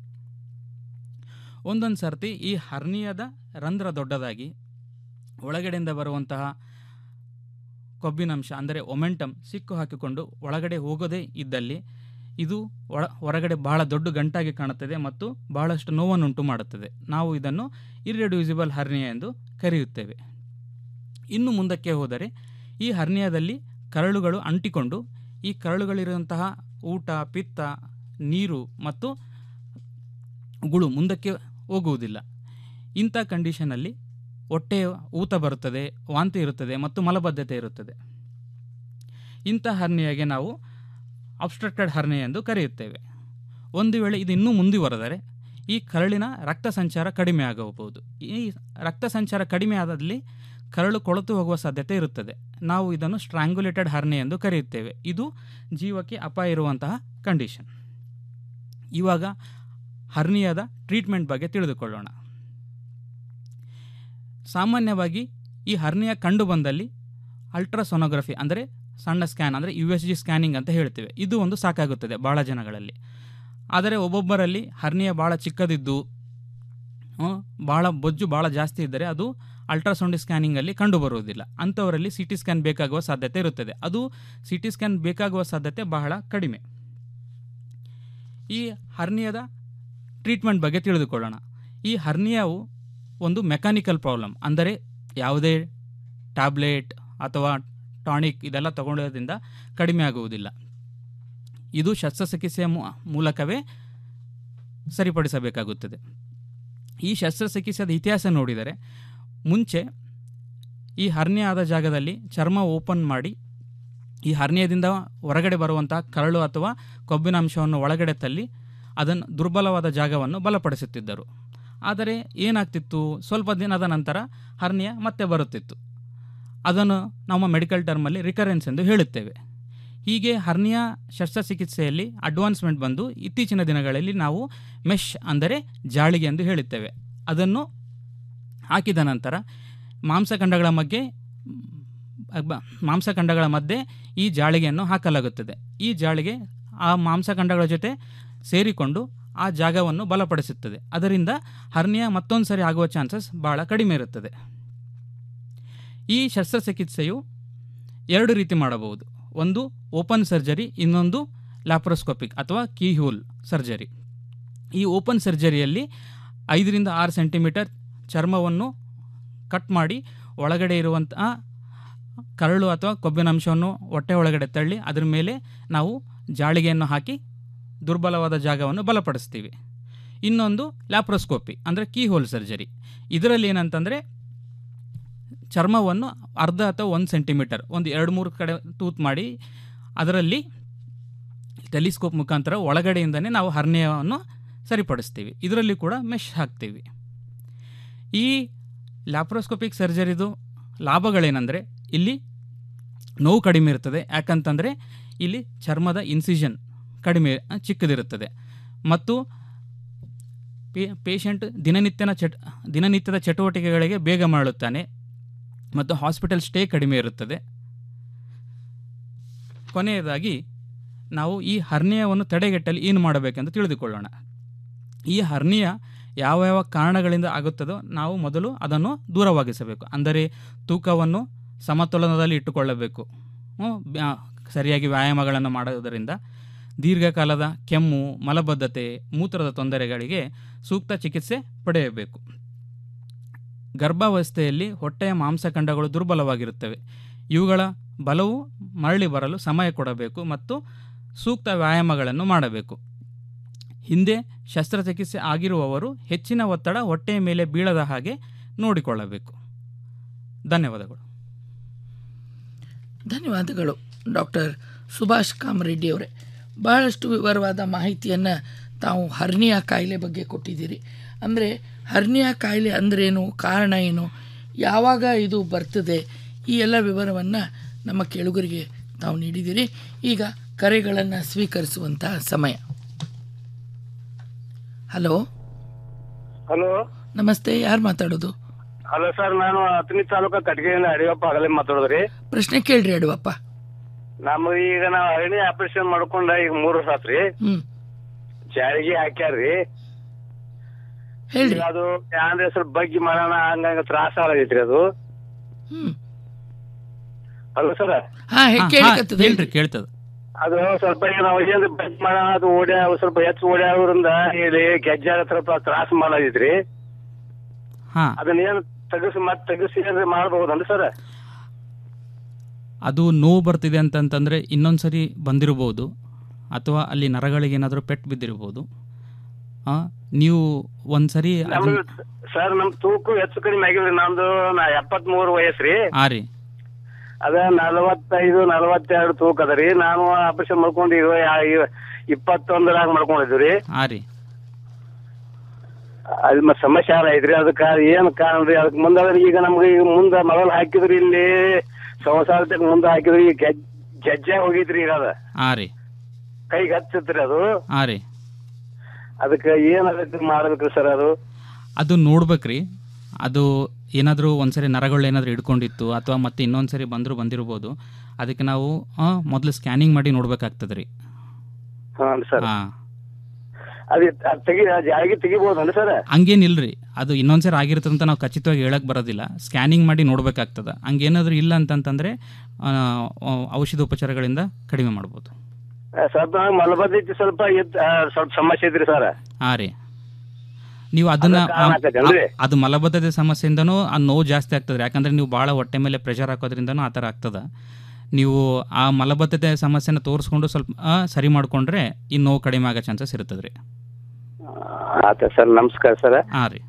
ಒಂದೊಂದು ಸರ್ತಿ ಈ ಹರ್ನಿಯದ ರಂಧ್ರ ದೊಡ್ಡದಾಗಿ ಒಳಗಡೆಯಿಂದ ಬರುವಂತಹ ಕೊಬ್ಬಿನಂಶ ಅಂದರೆ ಒಮೆಂಟಮ್ ಸಿಕ್ಕು ಹಾಕಿಕೊಂಡು ಒಳಗಡೆ ಹೋಗದೇ ಇದ್ದಲ್ಲಿ ಇದು ಒಳ ಹೊರಗಡೆ ಬಹಳ ದೊಡ್ಡ ಗಂಟಾಗಿ ಕಾಣುತ್ತದೆ ಮತ್ತು ಬಹಳಷ್ಟು ನೋವನ್ನುಂಟು ಮಾಡುತ್ತದೆ ನಾವು ಇದನ್ನು ಇರ್ರೆಡ್ಯೂಸಿಬಲ್ ಹರ್ನಿಯ ಎಂದು ಕರೆಯುತ್ತೇವೆ ಇನ್ನು ಮುಂದಕ್ಕೆ ಹೋದರೆ ಈ ಹರ್ನಿಯಾದಲ್ಲಿ ಕರಳುಗಳು ಅಂಟಿಕೊಂಡು ಈ ಕರಳುಗಳಿರುವಂತಹ ಊಟ ಪಿತ್ತ ನೀರು ಮತ್ತು ಗುಳು ಮುಂದಕ್ಕೆ ಹೋಗುವುದಿಲ್ಲ ಇಂಥ ಕಂಡೀಷನಲ್ಲಿ ಹೊಟ್ಟೆ ಊತ ಬರುತ್ತದೆ ವಾಂತಿ ಇರುತ್ತದೆ ಮತ್ತು ಮಲಬದ್ಧತೆ ಇರುತ್ತದೆ ಇಂಥ ಹರ್ನಿಯಾಗೆ ನಾವು ಅಬ್ಸ್ಟ್ರಕ್ಟೆಡ್ ಹರ್ನಿಯ ಎಂದು ಕರೆಯುತ್ತೇವೆ ಒಂದು ವೇಳೆ ಇದು ಇನ್ನೂ ಮುಂದುವರೆದರೆ ಈ ಕರಳಿನ ರಕ್ತ ಸಂಚಾರ ಕಡಿಮೆ ಆಗಬಹುದು ಈ ರಕ್ತ ಸಂಚಾರ ಕಡಿಮೆ ಆದಲ್ಲಿ ಕರಳು ಕೊಳೆತು ಹೋಗುವ ಸಾಧ್ಯತೆ ಇರುತ್ತದೆ ನಾವು ಇದನ್ನು ಸ್ಟ್ರಾಂಗ್ಯುಲೇಟೆಡ್ ಹರ್ನಿ ಎಂದು ಕರೆಯುತ್ತೇವೆ ಇದು ಜೀವಕ್ಕೆ ಅಪಾಯ ಇರುವಂತಹ ಕಂಡೀಷನ್ ಇವಾಗ ಹರ್ನಿಯಾದ ಟ್ರೀಟ್ಮೆಂಟ್ ಬಗ್ಗೆ ತಿಳಿದುಕೊಳ್ಳೋಣ ಸಾಮಾನ್ಯವಾಗಿ ಈ ಹರ್ನಿಯ ಕಂಡು ಬಂದಲ್ಲಿ ಅಲ್ಟ್ರಾಸೊನೋಗ್ರಫಿ ಅಂದರೆ ಸಣ್ಣ ಸ್ಕ್ಯಾನ್ ಅಂದರೆ ಯು ಎಸ್ ಜಿ ಸ್ಕ್ಯಾನಿಂಗ್ ಅಂತ ಹೇಳ್ತೇವೆ ಇದು ಒಂದು ಸಾಕಾಗುತ್ತದೆ ಭಾಳ ಜನಗಳಲ್ಲಿ ಆದರೆ ಒಬ್ಬೊಬ್ಬರಲ್ಲಿ ಹರ್ನಿಯ ಭಾಳ ಚಿಕ್ಕದಿದ್ದು ಭಾಳ ಬೊಜ್ಜು ಭಾಳ ಜಾಸ್ತಿ ಇದ್ದರೆ ಅದು ಅಲ್ಟ್ರಾಸೌಂಡ್ ಸ್ಕ್ಯಾನಿಂಗಲ್ಲಿ ಕಂಡುಬರುವುದಿಲ್ಲ ಅಂಥವರಲ್ಲಿ ಸಿ ಟಿ ಸ್ಕ್ಯಾನ್ ಬೇಕಾಗುವ ಸಾಧ್ಯತೆ ಇರುತ್ತದೆ ಅದು ಸಿ ಟಿ ಸ್ಕ್ಯಾನ್ ಬೇಕಾಗುವ ಸಾಧ್ಯತೆ ಬಹಳ ಕಡಿಮೆ ಈ ಹರ್ನಿಯದ ಟ್ರೀಟ್ಮೆಂಟ್ ಬಗ್ಗೆ ತಿಳಿದುಕೊಳ್ಳೋಣ ಈ ಹರ್ನಿಯಾವು ಒಂದು ಮೆಕ್ಯಾನಿಕಲ್ ಪ್ರಾಬ್ಲಮ್ ಅಂದರೆ ಯಾವುದೇ ಟ್ಯಾಬ್ಲೆಟ್ ಅಥವಾ ಟಾನಿಕ್ ಇದೆಲ್ಲ ತಗೊಳ್ಳೋದ್ರಿಂದ ಕಡಿಮೆ ಆಗುವುದಿಲ್ಲ ಇದು ಶಸ್ತ್ರಚಿಕಿತ್ಸೆಯ ಮೂಲಕವೇ ಸರಿಪಡಿಸಬೇಕಾಗುತ್ತದೆ ಈ ಶಸ್ತ್ರಚಿಕಿತ್ಸೆದ ಇತಿಹಾಸ ನೋಡಿದರೆ ಮುಂಚೆ ಈ ಹರ್ನಿಯ ಆದ ಜಾಗದಲ್ಲಿ ಚರ್ಮ ಓಪನ್ ಮಾಡಿ ಈ ಹರ್ನಿಯದಿಂದ ಹೊರಗಡೆ ಬರುವಂತಹ ಕರಳು ಅಥವಾ ಕೊಬ್ಬಿನ ಅಂಶವನ್ನು ಒಳಗಡೆ ತಳ್ಳಿ ಅದನ್ನು ದುರ್ಬಲವಾದ ಜಾಗವನ್ನು ಬಲಪಡಿಸುತ್ತಿದ್ದರು ಆದರೆ ಏನಾಗ್ತಿತ್ತು ಸ್ವಲ್ಪ ದಿನದ ನಂತರ ಹರ್ನಿಯ ಮತ್ತೆ ಬರುತ್ತಿತ್ತು ಅದನ್ನು ನಮ್ಮ ಮೆಡಿಕಲ್ ಟರ್ಮಲ್ಲಿ ರಿಕರೆನ್ಸ್ ಎಂದು ಹೇಳುತ್ತೇವೆ ಹೀಗೆ ಹರ್ನಿಯ ಶಸ್ತ್ರಚಿಕಿತ್ಸೆಯಲ್ಲಿ ಅಡ್ವಾನ್ಸ್ಮೆಂಟ್ ಬಂದು ಇತ್ತೀಚಿನ ದಿನಗಳಲ್ಲಿ ನಾವು ಮೆಶ್ ಅಂದರೆ ಜಾಳಿಗೆ ಎಂದು ಹೇಳುತ್ತೇವೆ ಅದನ್ನು ಹಾಕಿದ ನಂತರ ಮಾಂಸಖಂಡಗಳ ಮಧ್ಯೆ ಮಾಂಸಖಂಡಗಳ ಮಧ್ಯೆ ಈ ಜಾಳಿಗೆಯನ್ನು ಹಾಕಲಾಗುತ್ತದೆ ಈ ಜಾಳಿಗೆ ಆ ಮಾಂಸಖಂಡಗಳ ಜೊತೆ ಸೇರಿಕೊಂಡು ಆ ಜಾಗವನ್ನು ಬಲಪಡಿಸುತ್ತದೆ ಅದರಿಂದ ಹರ್ನಿಯ ಮತ್ತೊಂದು ಸರಿ ಆಗುವ ಚಾನ್ಸಸ್ ಭಾಳ ಕಡಿಮೆ ಇರುತ್ತದೆ ಈ ಶಸ್ತ್ರಚಿಕಿತ್ಸೆಯು ಎರಡು ರೀತಿ ಮಾಡಬಹುದು ಒಂದು ಓಪನ್ ಸರ್ಜರಿ ಇನ್ನೊಂದು ಲ್ಯಾಪ್ರೋಸ್ಕೋಪಿಕ್ ಅಥವಾ ಕೀಹೋಲ್ ಸರ್ಜರಿ ಈ ಓಪನ್ ಸರ್ಜರಿಯಲ್ಲಿ ಐದರಿಂದ ಆರು ಸೆಂಟಿಮೀಟರ್ ಚರ್ಮವನ್ನು ಕಟ್ ಮಾಡಿ ಒಳಗಡೆ ಇರುವಂತಹ ಕರಳು ಅಥವಾ ಕೊಬ್ಬಿನಾಂಶವನ್ನು ಹೊಟ್ಟೆ ಒಳಗಡೆ ತಳ್ಳಿ ಅದರ ಮೇಲೆ ನಾವು ಜಾಳಿಗೆಯನ್ನು ಹಾಕಿ ದುರ್ಬಲವಾದ ಜಾಗವನ್ನು ಬಲಪಡಿಸ್ತೀವಿ ಇನ್ನೊಂದು ಲ್ಯಾಪ್ರೋಸ್ಕೋಪಿ ಅಂದರೆ ಕೀಹೋಲ್ ಸರ್ಜರಿ ಇದರಲ್ಲಿ ಏನಂತಂದರೆ ಚರ್ಮವನ್ನು ಅರ್ಧ ಅಥವಾ ಒಂದು ಸೆಂಟಿಮೀಟರ್ ಒಂದು ಎರಡು ಮೂರು ಕಡೆ ತೂತ್ ಮಾಡಿ ಅದರಲ್ಲಿ ಟೆಲಿಸ್ಕೋಪ್ ಮುಖಾಂತರ ಒಳಗಡೆಯಿಂದನೇ ನಾವು ಹರ್ನಿಯವನ್ನು ಸರಿಪಡಿಸ್ತೀವಿ ಇದರಲ್ಲಿ ಕೂಡ ಮೆಶ್ ಹಾಕ್ತೀವಿ ಈ ಲ್ಯಾಪ್ರೋಸ್ಕೋಪಿಕ್ ಸರ್ಜರಿದು ಲಾಭಗಳೇನೆಂದರೆ ಇಲ್ಲಿ ನೋವು ಕಡಿಮೆ ಇರ್ತದೆ ಯಾಕಂತಂದರೆ ಇಲ್ಲಿ ಚರ್ಮದ ಇನ್ಸಿಷನ್ ಕಡಿಮೆ ಚಿಕ್ಕದಿರುತ್ತದೆ ಮತ್ತು ಪೇ ಪೇಷಂಟ್ ದಿನನಿತ್ಯನ ಚಟ್ ದಿನನಿತ್ಯದ ಚಟುವಟಿಕೆಗಳಿಗೆ ಬೇಗ ಮಾಡುತ್ತಾನೆ ಮತ್ತು ಹಾಸ್ಪಿಟಲ್ ಸ್ಟೇ ಕಡಿಮೆ ಇರುತ್ತದೆ ಕೊನೆಯದಾಗಿ ನಾವು ಈ ಹರ್ನಿಯವನ್ನು ತಡೆಗಟ್ಟಲು ಏನು ಮಾಡಬೇಕೆಂದು ತಿಳಿದುಕೊಳ್ಳೋಣ ಈ ಹರ್ನಿಯ ಯಾವ ಯಾವ ಕಾರಣಗಳಿಂದ ಆಗುತ್ತದೋ ನಾವು ಮೊದಲು ಅದನ್ನು ದೂರವಾಗಿಸಬೇಕು ಅಂದರೆ ತೂಕವನ್ನು ಸಮತೋಲನದಲ್ಲಿ ಇಟ್ಟುಕೊಳ್ಳಬೇಕು ಸರಿಯಾಗಿ ವ್ಯಾಯಾಮಗಳನ್ನು ಮಾಡೋದರಿಂದ ದೀರ್ಘಕಾಲದ ಕೆಮ್ಮು ಮಲಬದ್ಧತೆ ಮೂತ್ರದ ತೊಂದರೆಗಳಿಗೆ ಸೂಕ್ತ ಚಿಕಿತ್ಸೆ ಪಡೆಯಬೇಕು ಗರ್ಭಾವಸ್ಥೆಯಲ್ಲಿ ಹೊಟ್ಟೆಯ ಮಾಂಸಖಂಡಗಳು ದುರ್ಬಲವಾಗಿರುತ್ತವೆ ಇವುಗಳ ಬಲವು ಮರಳಿ ಬರಲು ಸಮಯ ಕೊಡಬೇಕು ಮತ್ತು ಸೂಕ್ತ ವ್ಯಾಯಾಮಗಳನ್ನು ಮಾಡಬೇಕು ಹಿಂದೆ ಶಸ್ತ್ರಚಿಕಿತ್ಸೆ ಆಗಿರುವವರು ಹೆಚ್ಚಿನ ಒತ್ತಡ ಹೊಟ್ಟೆಯ ಮೇಲೆ ಬೀಳದ ಹಾಗೆ ನೋಡಿಕೊಳ್ಳಬೇಕು ಧನ್ಯವಾದಗಳು ಧನ್ಯವಾದಗಳು ಡಾಕ್ಟರ್ ಸುಭಾಷ್ ಕಾಮರೆಡ್ಡಿ ಅವರೇ ಬಹಳಷ್ಟು ವಿವರವಾದ ಮಾಹಿತಿಯನ್ನು ತಾವು ಹರ್ನಿಯಾ ಕಾಯಿಲೆ ಬಗ್ಗೆ ಕೊಟ್ಟಿದ್ದೀರಿ ಅಂದರೆ ಹರ್ನಿಯಾ ಕಾಯಿಲೆ ಅಂದ್ರೇನು ಕಾರಣ ಏನು ಯಾವಾಗ ಇದು ಬರ್ತದೆ ಈ ಎಲ್ಲ ವಿವರವನ್ನು ನಮ್ಮ ಕೇಳುಗರಿಗೆ ತಾವು ನೀಡಿದ್ದೀರಿ ಈಗ ಕರೆಗಳನ್ನು ಸ್ವೀಕರಿಸುವಂತಹ ಸಮಯ ಹಲೋ ಹಲೋ ನಮಸ್ತೆ ಯಾರು ಮಾತಾಡೋದು ಹಲೋ ಸರ್ ನಾನು ಹತ್ತನೇ ತಾಲೂಕ ಕಟ್ಗೆಯಿಂದ ಅಡಿಯಪ್ಪ ಆಗಲೇ ಮಾತಾಡೋದ್ರಿ ಪ್ರಶ್ನೆ ಕೇಳ್ರಿ ಅಡುವಪ್ಪ ನಮ್ದು ಈಗ ನಾವು ಹರಣಿ ಆಪರೇಷನ್ ಮಾಡ್ಕೊಂಡ ಈಗ ಮೂರು ವರ್ಷ ಆತ್ರಿ ಹ್ಮ್ ಜಾರಿಗೆ ಹಾಕ್ಯಾರ್ರಿ ಹೇಳ್ರಿ ಈಗ ಅದು ಅಂದ್ರೆ ಸ್ವಲ್ಪ ಬಗ್ಗಿ ಮಾಡೋಣ ಹಂಗಂಗ ತ್ರಾಸ ಆಗೈತ್ರಿ ಅದು ಹ್ಮ್ ಹಲೋ ಸರ್ ಹಾ ಹೇ- ಕೇಳಿಕತ್ತದ ಹೇಳ್ರಿ ಕೇಳ್ತದ ಅದು ಸ್ವಲ್ಪ ಈಗ ನಾವು ಏನ್ ಬಗ್ಗಿ ಮಾಡೋಣ ಅದು ಓಡ್ಯಾ ಸ್ವಲ್ಪ ಹೆಚ್ಚು ಓಡ್ಯಾವ್ರಿಂದ ಇಲ್ಲಿ ಗೆಜ್ಜಾಗ ಸ್ವಲ್ಪ ತ್ರಾಸ ಮಾಡೈತ್ರಿ ಹಾ ಅದನ್ನ ಏನ್ ತೆಗಿಸಿ ಮತ್ ತೆಗಿಸಿ ಏನ್ರಿ ಮಾಡ್ಬಹುದನ್ರಿ ಸರ್ ಅದು ನೋವು ಬರ್ತಿದೆ ಅಂತಂತಂದರೆ ಇನ್ನೊಂದು ಸರಿ ಬಂದಿರಬಹುದು ಅಥವಾ ಅಲ್ಲಿ ನರಗಳಿಗೆ ಏನಾದರೂ ಪೆಟ್ಟು ಬಿದ್ದಿರ್ಬೋದು ಆ, ನೀವು ಒಂದು ಸರಿ ನಮ್ದು ಸರ್ ನಮ್ ತೂಕ ಹೆಚ್ಚು ಕಡಿಮೆ ಆಗಿಲ್ರಿ ನಮ್ದು ನಾ ಎಪ್ಪತ್ ಮೂರು ವಯಸ್ಸ್ರಿ ಹಾಂ ರೀ ಅದ ನಲವತ್ತೈದು ನಲವತ್ತೆರಡು ತೂಕ ಅದ ರೀ ನಾನು ಆಪರೇಷನ್ ಮಾಡ್ಕೊಂಡು ಈಗ ಯಾ- ಇವ- ಇಪ್ಪತ್ತೊಂದರಾಗ ಮಾಡ್ಕೊಂಡಿದ್ವಿ ಹಾಂ ರೀ ಅಲ್ಲಿ ಮತ್ತೆ ಸಮಸ್ಯೆ ಆದ ಐತ್ರಿ ಅದಕ್ಕ ಏನ್ ಕಾರಣ ರೀ ಅದಕ್ಕೆ ಮುಂದೆ ಈಗ ನಮ್ಗೆ ಈಗ ಮುಂದೆ ಮೊದಲು ಹಾಕಿದ್ರಿ ಇಲ್ಲಿ ಸಂಸಾರ ಮುಂದೆ ಹಾಕಿದ್ರಿ ಈಗ ಗೆಜ್- ಗೆಜ್ಜೆ ಹೋಗಿದ್ರಿ ಈಗ ಅದ ಹಾಂ ರೀ ಕೈಗೆ ಹಚ್ಚತ್ರಿ ಅದು ಹಾಂ ರೀ ಅದಕ್ಕೆ ಏನ್ ಅದಕ್ಕೆ ಮಾಡ್ಬೇಕ್ರಿ ಸರ್ ಅದು ಅದು ನೋಡ್ಬೇಕ್ರಿ ಅದು ಏನಾದರೂ ಒಂದ್ಸರಿ ನರಗಳು ಏನಾದರೂ ಹಿಡ್ಕೊಂಡಿತ್ತು ಅಥವಾ ಮತ್ತೆ ಇನ್ನೊಂದು ಸರಿ ಬಂದರೂ ಬಂದಿರ್ಬೋದು ಅದಕ್ಕೆ ನಾವು ಮೊದಲು ಸ್ಕ್ಯಾನಿಂಗ್ ಮಾಡಿ ನೋಡ್ಬೇಕಾಗ್ತದೆ ರೀ ಹಾಂ ಸರ್ ಹಾಂ ಅದ್ ಅದ್ ತೆಗಿ ಜಾರಿಗೆ ತೆಗಿಬಹುದನ್ರಿ ಸರ್ ಹಂಗೇನಿಲ್ರಿ ಅದು ಇನ್ನೊಂದು ಸರಿ ಆಗಿರುತ್ತೆ ಅಂತ ನಾವು ಖಚಿತವಾಗಿ ಹೇಳಕ್ ಬರೋದಿಲ್ಲ ಸ್ಕ್ಯಾನಿಂಗ್ ಮಾಡಿ ನೋಡ್ಬೇಕಾಗ್ತದೆ ಹಂಗೇನಾದರೂ ಇಲ್ಲ ಅಂತಂತಂದರೆ ಔಷಧೋಪಚಾರಗಳಿಂದ ಕಡಿಮೆ ಮಾಡ್ಬೋದು ಸ್ವಲ್ಪ ಮಲಬದ್ಧತೆ ಸ್ವಲ್ಪ ಇದ್ ಆ, ಸ್ವಲ್ಪ ಸಮಸ್ಯೆ ಐತ್ರಿ ಸರ್ ಹಾಂ ರೀ ನೀವು ಅದನ್ನ ಅದಕ್ಕೆ ಕಾರಣ ಆಕತ್ತೇನ್ರಿ? ಆ- ಅದು ಮಲಬದ್ಧತೆ ಸಮಸ್ಯೆಯಿಂದನೂ ಆ ನೋವು ಜಾಸ್ತಿ ಆಗ್ತದೆ ಯಾಕಂದ್ರೆ ನೀವು ಭಾಳ ಹೊಟ್ಟೆ ಮೇಲೆ ಪ್ರೆಷರ್ ಹಾಕೋದ್ರಿಂದನೂ ಆ ಥರ ಆಗ್ತದೆ ನೀವು ಆ ಮಲಬದ್ಧತೆ ಸಮಸ್ಯೆನ ತೋರಿಸ್ಕೊಂಡು ಸ್ವಲ್ಪ ಆ, ಸರಿ ಮಾಡಿಕೊಂಡ್ರೆ ಈ ನೋವು ಕಡಿಮೆ ಆಗೋ ಚಾನ್ಸಸ್ ಇರ್ತದೆ ರೀ ಆತ ಸರ್ ನಮಸ್ಕಾರ ಸರ್ ಹಾಂ ರೀ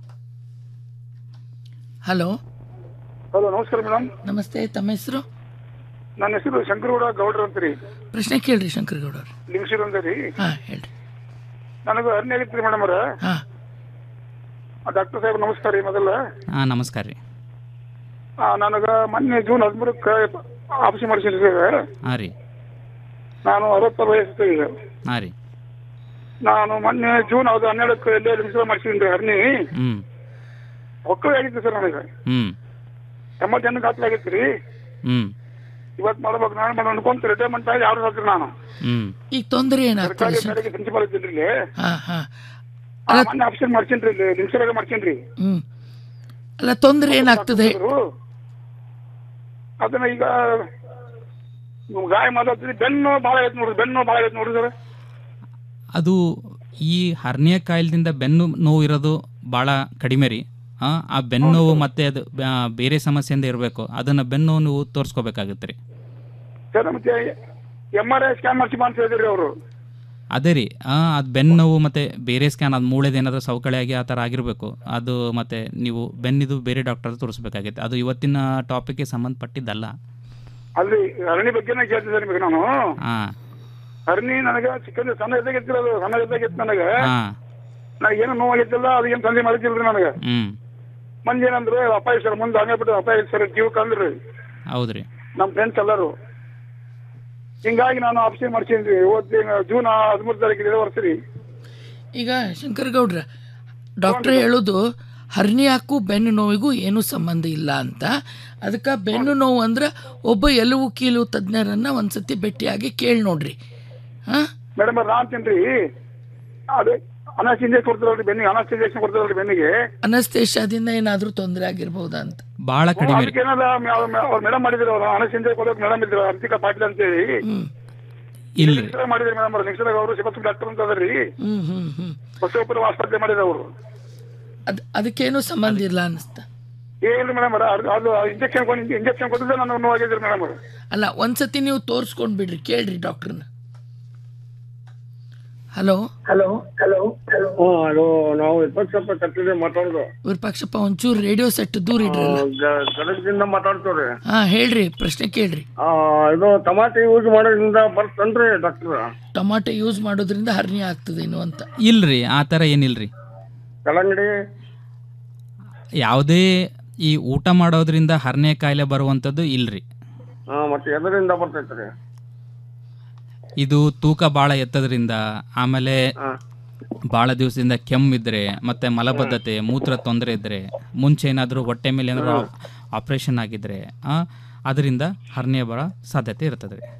ಹಲೋ ಹಲೋ ನಮಸ್ಕಾರ ಮೇಡಮ್ ನಮಸ್ತೆ ತಮ್ಮ ಹೆಸರು ನನ್ನ ಹೆಸರು ಶಂಕರಗೌಡ ಗೌಡ್ರ ಅಂತ ರೀ ಪ್ರಶ್ನೆ ಕೇಳ್ರಿ ಶಂಕರಗೌಡ ಅವ್ರು ಲಿಂಗಶಿರ ಅಂತ ರೀ ಹಾ ಹೇಳ್ರಿ ನನಗೆ ಹರ್ನಿ ಆಗಿತ್ತು ಮೇಡಮ್ ಅವ್ರ ಹಾ ಡಾಕ್ಟರ್ ಸಾಹೇಬ್ ನಮಸ್ಕಾರ ರೀ ಮೊದಲ ಹಾಂ ನಮಸ್ಕಾರ ರೀ ಆ, ನನಗ ಮೊನ್ನೆ ಜೂನ್ ಹದಿಮೂರಕ್ಕೆ ಆಪರೇಷನ್ ಮಾಡಿಸಿದ್ರಿ ಸರ್ ಹಾಂ ರೀ ನಾನು ಅರವತ್ತಾರು ವಯಸ್ಸು ಈಗ ಹಾಂ ರೀ ನಾನು ಮೊನ್ನೆ ಜೂನ್ ಅದು ಹನ್ನೆರಡಕ್ಕೆ ಎಲ್ಲೇ ಲಿಂಗಶಿರ ಮಾಡಿಸಿದ್ರಿ ಹರ್ನಿ ಹ್ಞೂ ಒಕ್ಕವೇ ಆಗಿತ್ತು ಸರ್ ನನಗೆ ಹ್ಞೂ ಎಂಬತ್ತು ಜನಕ್ಕೆ ಗಾತ್ರ ಆಗಿತ್ತು ರೀ ಹ್ಞೂ ಇವತ್ತು ಮಾಡ್ಬೇಕು ನಾನು ಮಾಡೋಣ ಅನ್ಕೊಂತ ರಿಟೈರ್ಮೆಂಟ್ ಆಗಿ ಆರು ಸಾಕ್ರಿ ನಾನು ಹ್ಞೂ ಈಗ ತೊಂದರೆ ಏನಾಗ್ತದೆ ಸರ್ಕಾರಿ ಶಂಕರ್? ಶಾಲೆಗೆ ಪ್ರಿನ್ಸಿಪಾಲ್ ಇದ್ದೀನಿ ಇಲ್ಲಿ ಹಾ ಹಾ ಆ, ಮೊನ್ನೆ ಆಪರೇಷನ್ ಮಾಡ್ಸೇನ್ರಿ ಇಲ್ಲಿ ಲಿಂಗಶಿರಾಗ ಮಾಡ್ಸೇನ್ರಿ ಹ್ಮ್ ಅಲ್ಲ ತೊಂದರೆ ಏನಾಗ್ತದೆ ಅದನ್ನ ಈಗ ಗಾಯ ಮಾಡತ್ರಿ ಬೆನ್ನು ಭಾಳ ಐತ್ ನೋಡ್ರಿ ಬೆನ್ನು ಭಾಳ ಐತ್ ನೋಡ್ರಿ ಸರ್ ಅದು ಈ ಹರ್ನಿಯ ಕಾಯಿಲೆದಿಂದ ಬೆನ್ನು ನೋವು ಇರೋದು ಭಾಳ ಕಡಿಮೆ ರೀ ಆ, ಆ ಬೆನ್ನು ನೋವು ಮತ್ತೆ ಅದು ಬ- ಬೇರೆ ಸಮಸ್ಯೆಯಿಂದ ಇರಬೇಕು ಅದನ್ನು ಬೆನ್ನು ನೋವು ನೀವು ತೋರಿಸ್ಕೋಬೇಕಾಗುತ್ತೆ ರೀ ಸರ್ ಮತ್ತೆ ಎಂ ಆರ್ ಐ ಸ್ಕ್ಯಾನ್ ಮಾಡಿಸಿ ಅಂತ ಹೇಳಿದ್ರಿ ಅವರು ಅದೇ ರೀ ಅದು ಬೆನ್ನು ನೋವು ಮತ್ತು ಬೇರೆ ಸ್ಕ್ಯಾನ್ ಅದು ಮೂಳೆದು ಏನಾದರೂ ಸವಕಳಿ ಆಗಿ ಆ ಥರ ಆಗಿರಬೇಕು ಅದು ಮತ್ತು ನೀವು ಬೆನ್ನಿದು ಬೇರೆ ಡಾಕ್ಟರ್ ತೋರಿಸ್ಬೇಕಾಗೈತೆ ಅದು ಇವತ್ತಿನ ಟಾಪಿಕ್ಗೆ ಸಂಬಂಧಪಟ್ಟಿದ್ದಲ್ಲ ಅಲ್ಲಿ ಅರಣಿ ಬಗ್ಗೆನೇ ಕೇಳ್ತಿದ್ದೆ ನಿಮಗೆ ನಾನು ಹಾಂ ಅರಣಿ ನನಗೆ ಚಿಕ್ಕಂದ ಸಣ್ಣ ಇದ್ದಾಗಿತ್ತು ಅದು ಸಣ್ಣ ಇದ್ದಾಗಿತ್ತು ನನಗೆ ಹಾಂ ನನಗೆ ಏನು ನೋವಾಗಿದ್ದಿಲ್ಲ ಅದು ಏನು ಸಂಧಿ ಮಾಡಿದ್ದಿಲ್ರಿ ನನಗೆ ಹ್ಞೂ ಮಂದಿ ಏನಂದ್ರು ಅಪಾಯ ಸರ್ ಮುಂದೆ ಹಂಗೆ ಬಿಟ್ಟು ಅಪಾಯ ಸರ್ ಜೀವಕ್ಕೆ ಅಂದ್ರಿ ಹೌದು ರೀ ನಮ್ಮ ಫ್ರೆಂಡ್ಸ್ ಎಲ್ಲರೂ ಹಿಂಗಾಗಿ ನಾನು ಆಪ್ಷನ್ ಮಾಡ್ಸೀನಿ ಇವತ್ತು ಜೂನ್ ಹದಿಮೂರು ತಾರೀಕಿಗೆ ಇದೇ ವರ್ಷ ರೀ ಈಗ ಶಂಕರಗೌಡ್ರ ಡಾಕ್ಟ್ರ್ ಹೇಳೋದು ಹರ್ನಿಯಾಕ್ಕೂ ಬೆನ್ನು ನೋವಿಗೂ ಏನೂ ಸಂಬಂಧ ಇಲ್ಲ ಅಂತ ಅದಕ್ಕೆ ಬೆನ್ನು ನೋವು ಅಂದ್ರೆ ಒಬ್ಬ ಎಲುವು ಕೀಲು ತಜ್ಞರನ್ನ ಒಂದ್ಸತಿ ಭೇಟಿಯಾಗಿ ಕೇಳಿ ನೋಡ್ರಿ ಹಾಂ ಮೇಡಮ್ ನಾ ಅಂತೀನ್ರಿ ಅದೇ ಅನಾಸ್ ಇಂಜೆಕ್ಷನ್ ಕೊಡ್ತಾರಲ್ರಿ ಬೆನ್ನಿಗೆ ಅನಾಸ್ ಇಂಜೆಕ್ಷನ್ ಕೊಡ್ತಾರಲ್ರಿ ಬೆನ್ನಿಗೆ ಅನಸ್ತೇಷದಿಂದ ಏನಾದರೂ ತೊಂದರೆ ಆಗಿರ್ಬೋದಾ ಅಂತ ಭಾಳ ಕಡಿಮೆ ರೀ ಅದಕ್ಕೆ ಏನಲ್ಲ ಅವ್ರು ಮೇಡಮ್ ಮಾಡಿದ್ರು ಅವ್ರು ಅನಾಸ್ ಇಂಜೆಕ್ಷನ್ ಕೊಡೋಕೆ ಮೇಡಮ್ ಇದ್ರು ಅಂತಿಕಾ ಪಾಟೀಲ್ ಅಂತೇಳಿ ಇಲ್ಲ ರೀ ಲಿಂಗಸೂರಾಗ ಮಾಡಿದ್ರಿ ಮೇಡಮ್ ಅವ್ರು ಲಿಂಗಸೂರಾಗ ಅವರು ಶಿವತ್ತು ಡಾಕ್ಟರ್ ಅಂತ ಅದರಿ ಹ್ಞೂ ಹ್ಞೂ ಹ್ಞೂ ಬಸವಪುರ ಆಸ್ಪತ್ರೆ ಮಾಡಿದ್ರು ಅವರು ಅದು ಅದಕ್ಕೇನು ಸಂಬಂಧ ಇಲ್ಲ ಅನ್ನಿಸ್ತಾ ಏನಿಲ್ಲ ಮೇಡಮ್ ಅದು ಇಂಜೆಕ್ಷನ್ ಇಂಜೆಕ್ಷನ್ ಕೊಟ್ಟಿದ್ರೆ ನಾನು ನೋವಾಗಿದ್ರಿ ಮೇಡಮ್ ಅವರು ಅಲ್ಲ ಒಂದ್ಸತಿ ನೀವು ತೋರಿಸ್ಕೊಂಡು ಬಿಡ್ರಿ ಕೇಳ್ರಿ ಡಾಕ್ಟ್ರನ್ನ ಹಲೋ ಹಲೋ ಹಲೋ ಹ್ಞೂ ಹಲೋ ನಾವು ವಿಪಕ್ಷಪ್ಪ ಕಟ್ಟಿದೆ ಮಾತಾಡೋದು ವಿರೂಪಾಕ್ಷಪ್ಪ ಒಂಚೂರು ರೇಡಿಯೋ ಸೆಟ್ ದೂರ ಇಡ್ರಲ್ಲ ಗದಗದಿಂದ ಮಾತಾಡ್ತೇವ್ರಿ ಹಾ ಹೇಳ್ರಿ ಪ್ರಶ್ನೆ ಕೇಳ್ರಿ ಆ, ಇದು ಟಮಾಟೆ ಯೂಸ್ ಮಾಡೋದ್ರಿಂದ ಬರ್ತನ್ರಿ ಡಾಕ್ಟರ್ ಟೊಮಾಟೊ ಯೂಸ್ ಮಾಡೋದ್ರಿಂದ ಹರ್ನಿಯ ಆಗ್ತದೇನು ಅಂತ ಇಲ್ರಿ ಆ ಥರ ಏನಿಲ್ರಿ ಕಲ್ಲಂಗಡಿ ಯಾವುದೇ ಈ ಊಟ ಮಾಡೋದ್ರಿಂದ ಹರ್ನೆ ಕಾಯಿಲೆ ಬರುವಂಥದ್ದು ಇಲ್ರಿ ಹಾ ಮತ್ತೆ ಎದರಿಂದ ಬರ್ತೈತ್ರಿ ಇದು ತೂಕ ಭಾಳ ಎತ್ತದ್ರಿಂದ ಆಮೇಲೆ ಭಾಳ ದಿವಸದಿಂದ ಕೆಮ್ಮಿದ್ರೆ ಮತ್ತೆ ಮಲಬದ್ಧತೆ ಮೂತ್ರ ತೊಂದರೆ ಇದ್ರೆ ಮುಂಚೆ ಏನಾದರೂ ಹೊಟ್ಟೆ ಮೇಲೆ ಏನಾದರೂ ಆಪರೇಷನ್ ಆಗಿದ್ರೆ ಆ, ಅದರಿಂದ ಹರ್ನಿಯ ಬರೋ ಸಾಧ್ಯತೆ ಇರ್ತದೆ ರೀ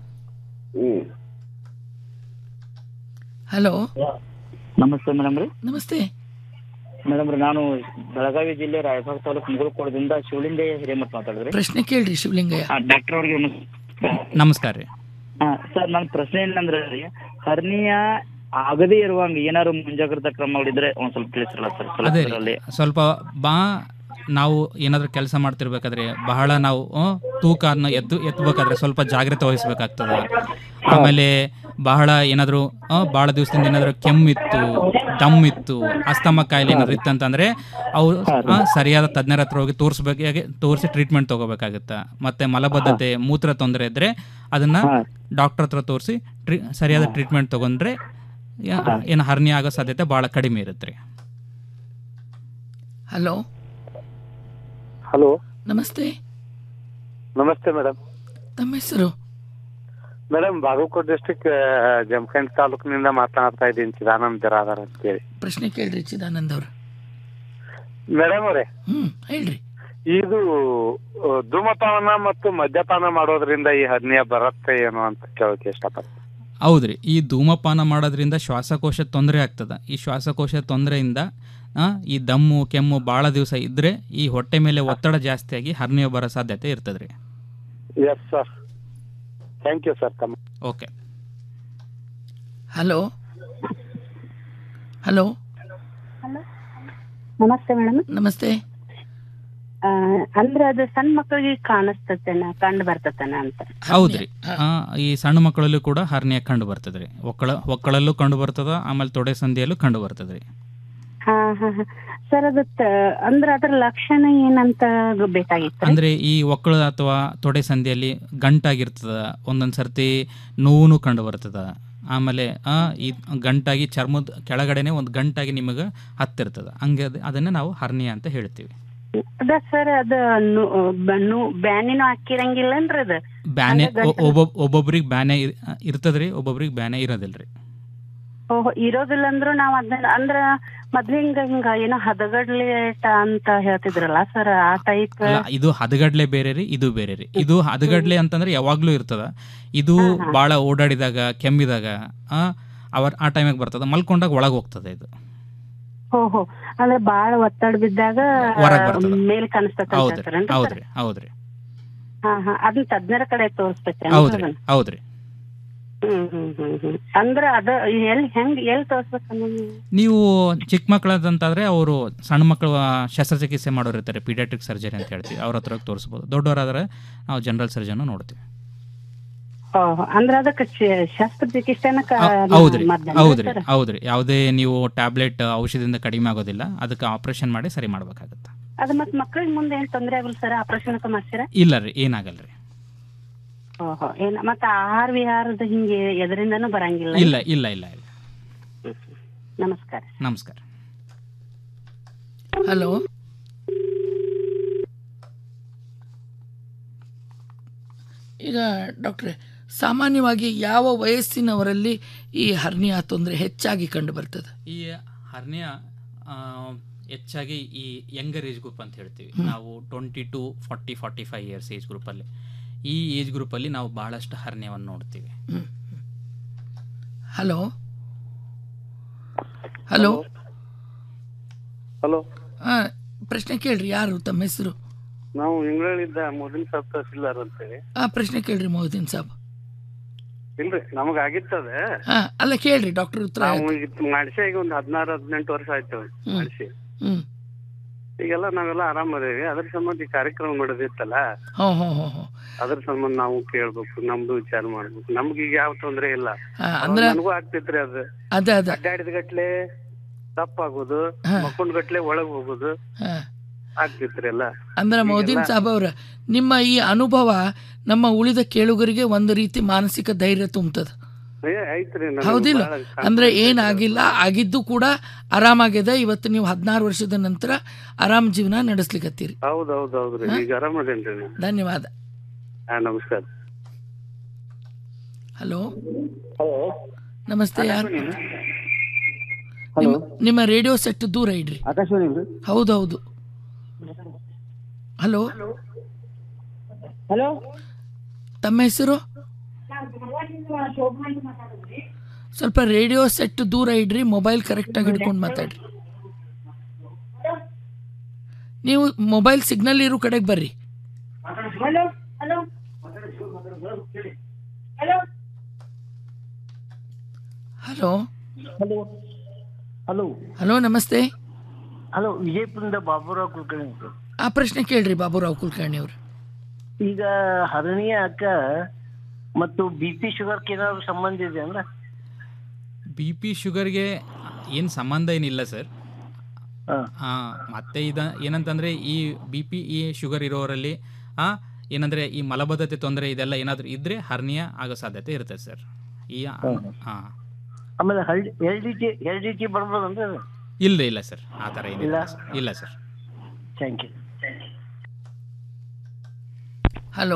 ಹಲೋ ನಮಸ್ತೆ ಮೇಡಮ್ ರೀ ನಮಸ್ತೆ ಮೇಡಮ್ ರೀ ನಾನು ಬೆಳಗಾವಿ ಜಿಲ್ಲೆ ರಾಯಬಾಗ್ ತಾಲೂಕು ಮುಗುಳ್ಕೋಟದಿಂದ ಶಿವಲಿಂಗಯ್ಯ ಹಿರೇಮಠ್ ಮಾತಾಡಿದ್ರಿ ಪ್ರಶ್ನೆ ಕೇಳ್ರಿ ಶಿವಲಿಂಗಯ್ಯ ಡಾಕ್ಟರ್ ಅವ್ರಿಗೆ ನಮಸ್ಕಾರ ರೀ ಸರ್ ನನ್ನ ಪ್ರಶ್ನೆ ಏನಂದ್ರೆ ರೀ ಹರ್ನಿಯ ಆಗದೇ ಇರುವಂಗ ಏನಾದ್ರು ಮುಂಜಾಗ್ರತಾ ಕ್ರಮಗಳಿದ್ರೆ ಒಂದ್ ಸ್ವಲ್ಪ ತಿಳಿಸಿರಲ್ಲ ಸರ್ ಸ್ವಲ್ಪ ಅದೇ ಇದರಲ್ಲಿ. ರೀ ಸ್ವಲ್ಪ ಬಾ ನಾವು ಏನಾದರೂ ಕೆಲಸ ಮಾಡ್ತಿರ್ಬೇಕಾದ್ರೆ ಬಹಳ ನಾವು ಆ, ತೂಕನ ಎತ್ತು ಎತ್ತಬೇಕಾದ್ರೆ ಸ್ವಲ್ಪ ಜಾಗ್ರತೆ ವಹಿಸ್ಬೇಕಾಗ್ತದೆ ಆಮೇಲೆ ಬಹಳ ಏನಾದರೂ ಭಾಳ ದಿವಸದಿಂದ ಏನಾದರೂ ಕೆಮ್ಮಿತ್ತು ದಮ್ ಇತ್ತು ಅಸ್ತಮ ಕಾಯಿಲೆ ಏನಾದ್ರು ಇತ್ತಂತಂದ್ರೆ ಅವು ಆ, ಸರಿಯಾದ ತಜ್ಞರ ಹತ್ರ ಹೋಗಿ ತೋರಿಸ್ಬೇಕಾಗಿ ತೋರಿಸಿ ಟ್ರೀಟ್ಮೆಂಟ್ ತಗೋಬೇಕಾಗುತ್ತೆ ಮತ್ತೆ ಮಲಬದ್ಧತೆ ಮೂತ್ರ ತೊಂದರೆ ಇದ್ರೆ ಅದನ್ನ ಡಾಕ್ಟರ್ ಹತ್ರ ತೋರಿಸಿ ಟ್ರೀ ಸರಿಯಾದ ಟ್ರೀಟ್ಮೆಂಟ್ ತಗೊಂಡ್ರೆ ಯಾ- ಏನು ಹರ್ನಿ ಆಗೋ ಸಾಧ್ಯತೆ ಭಾಳ ಕಡಿಮೆ ಇರುತ್ತೆ ರೀ ಹಲೋ ಹಲೋ ನಮಸ್ತೆ ನಮಸ್ತೆ ಮೇಡಮ್ ತಮ್ಮ ಹೆಸರು ಮೇಡಮ್ ಬಾಗಲಕೋಟೆ ಡಿಸ್ಟಿಕ್ ಜಮಖಂಡಿ ತಾಲೂಕಿನಿಂದ ಮಾತನಾಡ್ತಾ ಇದ್ದೀನಿ ಚಿದಾನಂದ್ ಬಿರಾದರ್ ಅಂತೇಳಿ ಪ್ರಶ್ನೆ ಕೇಳ್ರಿ ಚಿದಾನಂದ್ ಅವ್ರು ಮೇಡಮ್ ಅವರೇ ಹ್ಮ್ ಹೇಳ್ರಿ ಇದು ಆ, ಧೂಮಪಾನ ಮತ್ತು ಮದ್ಯಪಾನ ಮಾಡೋದ್ರಿಂದ ಈ ಹರ್ನಿಯ ಬರುತ್ತೆ ಏನೋ ಅಂತ ಕೇಳೋಕೆ ಇಷ್ಟಪಡ್ತೀನಿ ಹೌದ್ರಿ ಈ ಧೂಮಪಾನ ಮಾಡೋದ್ರಿಂದ ಶ್ವಾಸಕೋಶ ತೊಂದರೆ ಆಗ್ತದೆ ಈ ಶ್ವಾಸಕೋಶ ತೊಂದರೆಯಿಂದ ಆ, ಈ ದಮ್ಮು ಕೆಮ್ಮು ಭಾಳ ದಿವಸ ಇದ್ದರೆ ಈ ಹೊಟ್ಟೆ ಮೇಲೆ ಒತ್ತಡ ಜಾಸ್ತಿಯಾಗಿ ಹರ್ನಿಯ ಬರೋ ಸಾಧ್ಯತೆ ಇರ್ತದೆ ರೀ yes sir thank you sir ತಮ್ಮ ಓಕೆ ಹಲೋ ಹಲೋ ನಮಸ್ತೆ ಮೇಡಮ್ ನಮಸ್ತೆ ಅಂದ್ರೆ ಅದು ಸಣ್ಣ ಮಕ್ಕಳಿಗೆ ಕಾಣಿಸ್ತತೇನ ಕಂಡು ಬರ್ತತನ ಅಂತ ಹೌದ್ರಿ ಆ, ಈ ಸಣ್ಣ ಮಕ್ಕಳಲ್ಲೂ ಕೂಡ ಹರ್ನಿಯ ಕಂಡು ಬರ್ತದೆ ರೀ ಒಕ್ಕಳ ಒಕ್ಕಳಲ್ಲೂ ಕಂಡು ಬರ್ತದ ಆಮೇಲೆ ತೊಡೆ ಸಂಧಿಯಲ್ಲೂ ಕಂಡು ಬರ್ತದೆ ರೀ ಹಾ ಹಾ ಸರ್ ಅದು ತ- ಅಂದ್ರೆ ಅದ್ರ ಲಕ್ಷಣ ಏನಂತ ಬೇಕಾಗಿತ್ತು ಅಂದ್ರೆ ಈ ಒಕ್ಕಳ ಅಥವಾ ತೊಡೆ ಸಂಧಿಯಲ್ಲಿ ಗಂಟಾಗಿರ್ತದ ಒಂದೊಂದು ಸರ್ತಿ ನೋವು ಕಂಡು ಬರ್ತದ ಆಮೇಲೆ ಆ ಈ ಗಂಟಾಗಿ ಚರ್ಮದ ಕೆಳಗಡೆನೆ ಒಂದು ಗಂಟಾಗಿ ನಿಮಗೆ ಹತ್ತಿರ್ತದ ಹಂಗೆ ಅದ್- ಅದನ್ನ ನಾವು ಹರ್ನಿಯ ಅಂತ ಹೇಳ್ತೀವಿ ಅದ ಸರ್ ಅದ ನು- ಬ- ನು- ಬ್ಯಾನಿನೂ ಹಾಕಿರಂಗಿಲ್ಲನ್ರಿ ಅದ ಬ್ಯಾನೆ ಹಂಗ ಗಂಟಲು- ಒಬ್ಬೊಬ್ ಒಬ್ಬೊಬ್ರಿಗೆ ಬ್ಯಾನೆ ಇರ್- ಇರ್ತದ್ರಿ ಒಬ್ಬೊಬ್ರಿಗೆ ಬ್ಯಾನೆ ಇರೋದಿಲ್ರಿ ಓಹೋ ಇರೋದಿಲ್ಲ ಅಂದ್ರು ನಾವ್ ಅದನ್ನ ಅಂದ್ರ ಮೊದ್ಲು ಹಿಂಗ ಹಿಂಗ ಏನೋ ಹದಗಡ್ಲಿ ಅಂತ ಹೇಳ್ತಿದ್ರಲ್ಲ ಸರ್ ಆ ಟೈಪ್ ಅಲ್ಲ ಇದು ಹದಗಡ್ಲೆ ಬೇರೆ ರೀ ಇದು ಬೇರೆ ರೀ ಇದು ಹದಗಡ್ಲೆ ಅಂತಂದ್ರೆ ಯಾವಾಗ್ಲೂ ಇರ್ತದ ಇದು ಭಾಳ ಓಡಾಡಿದಾಗ ಕೆಮ್ಮಿದಾಗ ಆ ಅವರ್ ಆ ಟೈಮಿಗೆ ಬರ್ತದ ಮಲ್ಕೊಂಡಾಗ ಒಳಗೆ ಹೋಗ್ತದೆ ಇದು ಓಹೋ ಅಂದ್ರೆ ಬಾಳ ಒತ್ತಡ ಬಿದ್ದಾಗ ಹೊರಗ್ ಬರ್ತದ. ಮೇಲ್ ಕಾಣಿಸ್ತದ ಹೌದ್ರಿ ಹೌದ್ರಿ ಹೌದ್ರಿ ಹಾ ಹಾ ಅದನ್ನ ತಜ್ಞರ ಕಡೆ ತೋರಿಸ್ಬೇಕ್ರಿ ಹೌದ್ರಿ ಹೌದ್ರಿ ಹ್ಮ್ ಹ್ಮ್ ಹ್ಮ್ ಹ್ಮ್ ಅಂದ್ರ ಅದ ಎಲ್ಲಿ ಹೆಂಗ್ ಎಲ್ಲಿ ತೋರ್ಸ್ಬೇಕು ಅನ್ನೋದು ನೀವು ಚಿಕ್ಕ ಮಕ್ಕಳದಂತಾದ್ರೆ ಅವರು ಸಣ್ಣ ಮಕ್ಕಳು ಶಸ್ತ್ರಚಿಕಿತ್ಸೆ ಮಾಡೋರು ಇರ್ತಾರೆ ಪೀಡಿಯಾಟ್ರಿಕ್ ಸರ್ಜರಿ ಅಂತ ಹೇಳ್ತೀವಿ ಅವ್ರ ಹತ್ರ ಹೋಗಿ ತೋರಿಸ್ಬೋದು ದೊಡ್ಡವರಾದ್ರೆ ನಾವು ಜನರಲ್ ಸರ್ಜನ್ ನೋಡ್ತೀವಿ ಓಹೋ ಅಂದ್ರ ಅದಕ್ಕೆ ಚ- ಶಸ್ತ್ರಚಿಕಿತ್ಸೆನ ಕ- ಹೌದ್ರಿ ಮದ್ದಲ್ಲ ಹೌದ್ರಿ ಸರ್? ಹೌದ್ರಿ ಯಾವುದೇ ನೀವು ಟ್ಯಾಬ್ಲೆಟ್ ಔಷಧಿಯಿಂದ ಕಡಿಮೆ ಆಗೋದಿಲ್ಲ ಅದಕ್ಕೆ ಆಪರೇಷನ್ ಮಾಡಿ ಸರಿ ಮಾಡ್ಬೇಕಾಗತ್ತೆ ಅದ ಮತ್ ಮಕ್ಳಿಗೆ ಮುಂದೆ ಏನ್ ತೊಂದ್ರೆ ಆಗಲ್ಲ ಸರ್ ಆಪರೇಷನ್ ಮಾಡ್ತೀರಾ ಇಲ್ಲ ರೀ ಏನಾಗಲ್ರಿ ಓಹೋ ಏನ್ ಮತ್ತ ಆಹಾರ ವಿಹಾರದ ಹಿಂಗೆ ಎದರಿಂದನೂ ಬರಂಗಿಲ್ಲ ಇಲ್ಲ ಇಲ್ಲ ಇಲ್ಲ ಇಲ್ಲ ನಮಸ್ಕಾರ ನಮಸ್ಕಾರ ಹಲೋ ಈಗ ಡಾಕ್ಟ್ರೆ ಸಾಮಾನ್ಯವಾಗಿ ಯಾವ ವಯಸ್ಸಿನವರಲ್ಲಿ ಈ ಹರ್ನಿಯಾ ತೊಂದರೆ ಹೆಚ್ಚಾಗಿ ಕಂಡು ಬರ್ತದೆ ಈ ಹರ್ನಿಯ ಆ, ಹೆಚ್ಚಾಗಿ ಈ ಯಂಗರ್ ಏಜ್ ಗ್ರೂಪ್ ಅಂತ ಹೇಳ್ತೀವಿ ನಾವು twenty to forty forty five years age ಗ್ರೂಪಲ್ಲಿ ಈ ಏಜ್ ಗ್ರೂಪಲ್ಲಿ ನಾವು ಬಹಳಷ್ಟು ಹರ್ನಿಯವನ್ನು ನೋಡ್ತೀವಿ ಹಲೋ ಹಲೋ ಹಲೋ ಆ, ಪ್ರಶ್ನೆ ಕೇಳ್ರಿ ಯಾರು ತಮ್ಮ ಹೆಸರು ನಾವು ಇಂಗ್ಲೆಂಡಿಂದ ಮೊದಲಿನ ಸಾಬ್ ತಹಸೀಲ್ದಾರ್ ಅಂತೇಳಿ ಆ ಪ್ರಶ್ನೆ ಕೇಳ್ರಿ ಮೊಹದ್ದೀನ್ ಸಾಬ್ ಇಲ್ರಿ ನಮಗ ಆಗಿತ್ತದ ಹಾ ಅಲ್ಲ ಕೇಳ್ರಿ ಡಾಕ್ಟರ್ ಉತ್ತರ ನಾವು ಈಗ ಮಾಡಿಸಿ ಈಗ ಒಂದ್ ಹದಿನಾರು ಹದಿನೆಂಟು ವರ್ಷ ಆಯ್ತು ಹ್ಮ್. ಮಾಡಿಸಿ ಹ್ಮ್ ಈಗೆಲ್ಲ ನಾವೆಲ್ಲ ಆರಾಮದೇವಿ ಅದ್ರ ಸಂಬಂಧ ಈ ಕಾರ್ಯಕ್ರಮ ಮಾಡೋದಿತ್ತಲ್ಲ ಹೋ ಹೋ ಹೋ ಹೋ ಅದ್ರ ಸಂಬಂಧ ನಾವು ಕೇಳ್ಬೇಕು ನಮ್ದು ವಿಚಾರ ಮಾಡ್ಬೇಕು ನಮ್ಗ ಈಗ ಯಾವ ತೊಂದ್ರೆ ಇಲ್ಲ ಹಾ, ಅವಾಗ ಅಂದ್ರ- ನನಗೂ ಆಗ್ತಿತ್ರಿ ಅದು ಅದ ಅದ ಅಡ್ಡಾಡಿದ ಗಟ್ಲೆ ತಪ್ಪಾಗೋದು ಮಕ್ಕೊಂಡ್ ಗಟ್ಲೆ ಒಳಗ್ ಹೋಗೋದು ಹಾ. ಆಗ್ತಿತ್ರಿ ಎಲ್ಲ ಅಂದ್ರೆ ಮೊಹದ್ದೀನ್ ಸಾಬ್ ಅವ್ರ ನಿಮ್ಮ ಈ ಅನುಭವ ನಮ್ಮ ಉಳಿದ ಕೇಳುಗರಿಗೆ ಒಂದು ರೀತಿ ಮಾನಸಿಕ ಧೈರ್ಯ ತುಂಬುತ್ತದೆ ಏ, ಐತ್ರಿ ನನಗೂ ಹೌದಿಲ್ಲ ಬಾಳ ಅಂದ್ರೆ ಏನಾಗಿಲ್ಲ ಆಗಿದ್ದು ಕೂಡ ಆರಾಮಾಗಿದೆ ಇವತ್ತು ನೀವು ಹದಿನಾರು ವರ್ಷದ ನಂತರ ಆರಾಮ್ ಜೀವನ ನಡೆಸ್ಲಿಕತ್ತೀರಿ ಹೌದ್ ಹೌದ್ ಹೌದ್ರಿ ಈಗ ಆರಾಮದೇನ್ರಿ ನೀವು ಧನ್ಯವಾದ ಹಾ ನಮಸ್ಕಾರ ಹಲೋ ಹಲೋ ನಮಸ್ತೆ ಯಾರು ನಿಮ್ಮ ನಿಮ್ಮ ರೇಡಿಯೋ ಸೆಟ್ ದೂರ ಇಡ್ರಿ ಆಕಾಶವಾಣಿ ಹೌದು ಹೌದು ಹಲೋ ಹಲೋ ತಮ್ಮ ಹೆಸರು ಸ್ವಲ್ಪ ರೇಡಿಯೋ ಸೆಟ್ ದೂರ ಇಡ್ರಿ ಮೊಬೈಲ್ ಕರೆಕ್ಟಾಗಿ ಹಿಡ್ಕೊಂಡು ಮಾತಾಡ್ರಿ ನೀವು ಮೊಬೈಲ್ ಸಿಗ್ನಲ್ ಇರೋ ಕಡೆಗೆ ಬರ್ರಿ hello hello hello hello hello hello hello ನಮಸ್ತೆ ಹಲೋ ವಿಜಯಪುರದಿಂದ ಬಾಬುರಾವ್ ಕುಲಕರ್ಣಿ ಅಂತ. ಆ ಪ್ರಶ್ನೆ ಕೇಳ್ರಿ ಬಾಬುರಾವ್ ಕುಲಕರ್ಣಿ ಅವರು ಈಗ ಹರಣಿಯ ಅಕ್ಕ ಮತ್ತು ಬಿ ಪಿ ಶುಗರ್ಗೆ ಏನಾದ್ರು ಸಂಬಂಧ ಇದೆ ಅಂದ್ರೆ ಬಿ ಪಿ ಶುಗರ್ಗೆ ಏನು ಸಂಬಂಧ ಏನಿಲ್ಲ ಸರ್ ಮತ್ತೆ ಇದ ಏನಂತಂದರೆ ಈ ಬಿ ಪಿ ಈ ಶುಗರ್ ಇರೋರಲ್ಲಿ ಆ, ಏನಂದ್ರೆ ಈ ಮಲಬದ್ಧತೆ ತೊಂದರೆ ಇದೆಲ್ಲ ಏನಾದರೂ ಇದ್ರೆ ಹರ್ನಿಯ ಆಗೋ ಸಾಧ್ಯತೆ ಇರುತ್ತೆ ಸರ್ ಈ ಹಾಂ ಆಮೇಲೆ L D T L D T ಬರ್ಬೋದು ಅಂದ್ರೆ ಇಲ್ಲ ಇಲ್ಲ ಸರ್ ಆ ಥರ ಏನಿಲ್ಲ ಸರ್ ಇಲ್ಲ sir thank you hello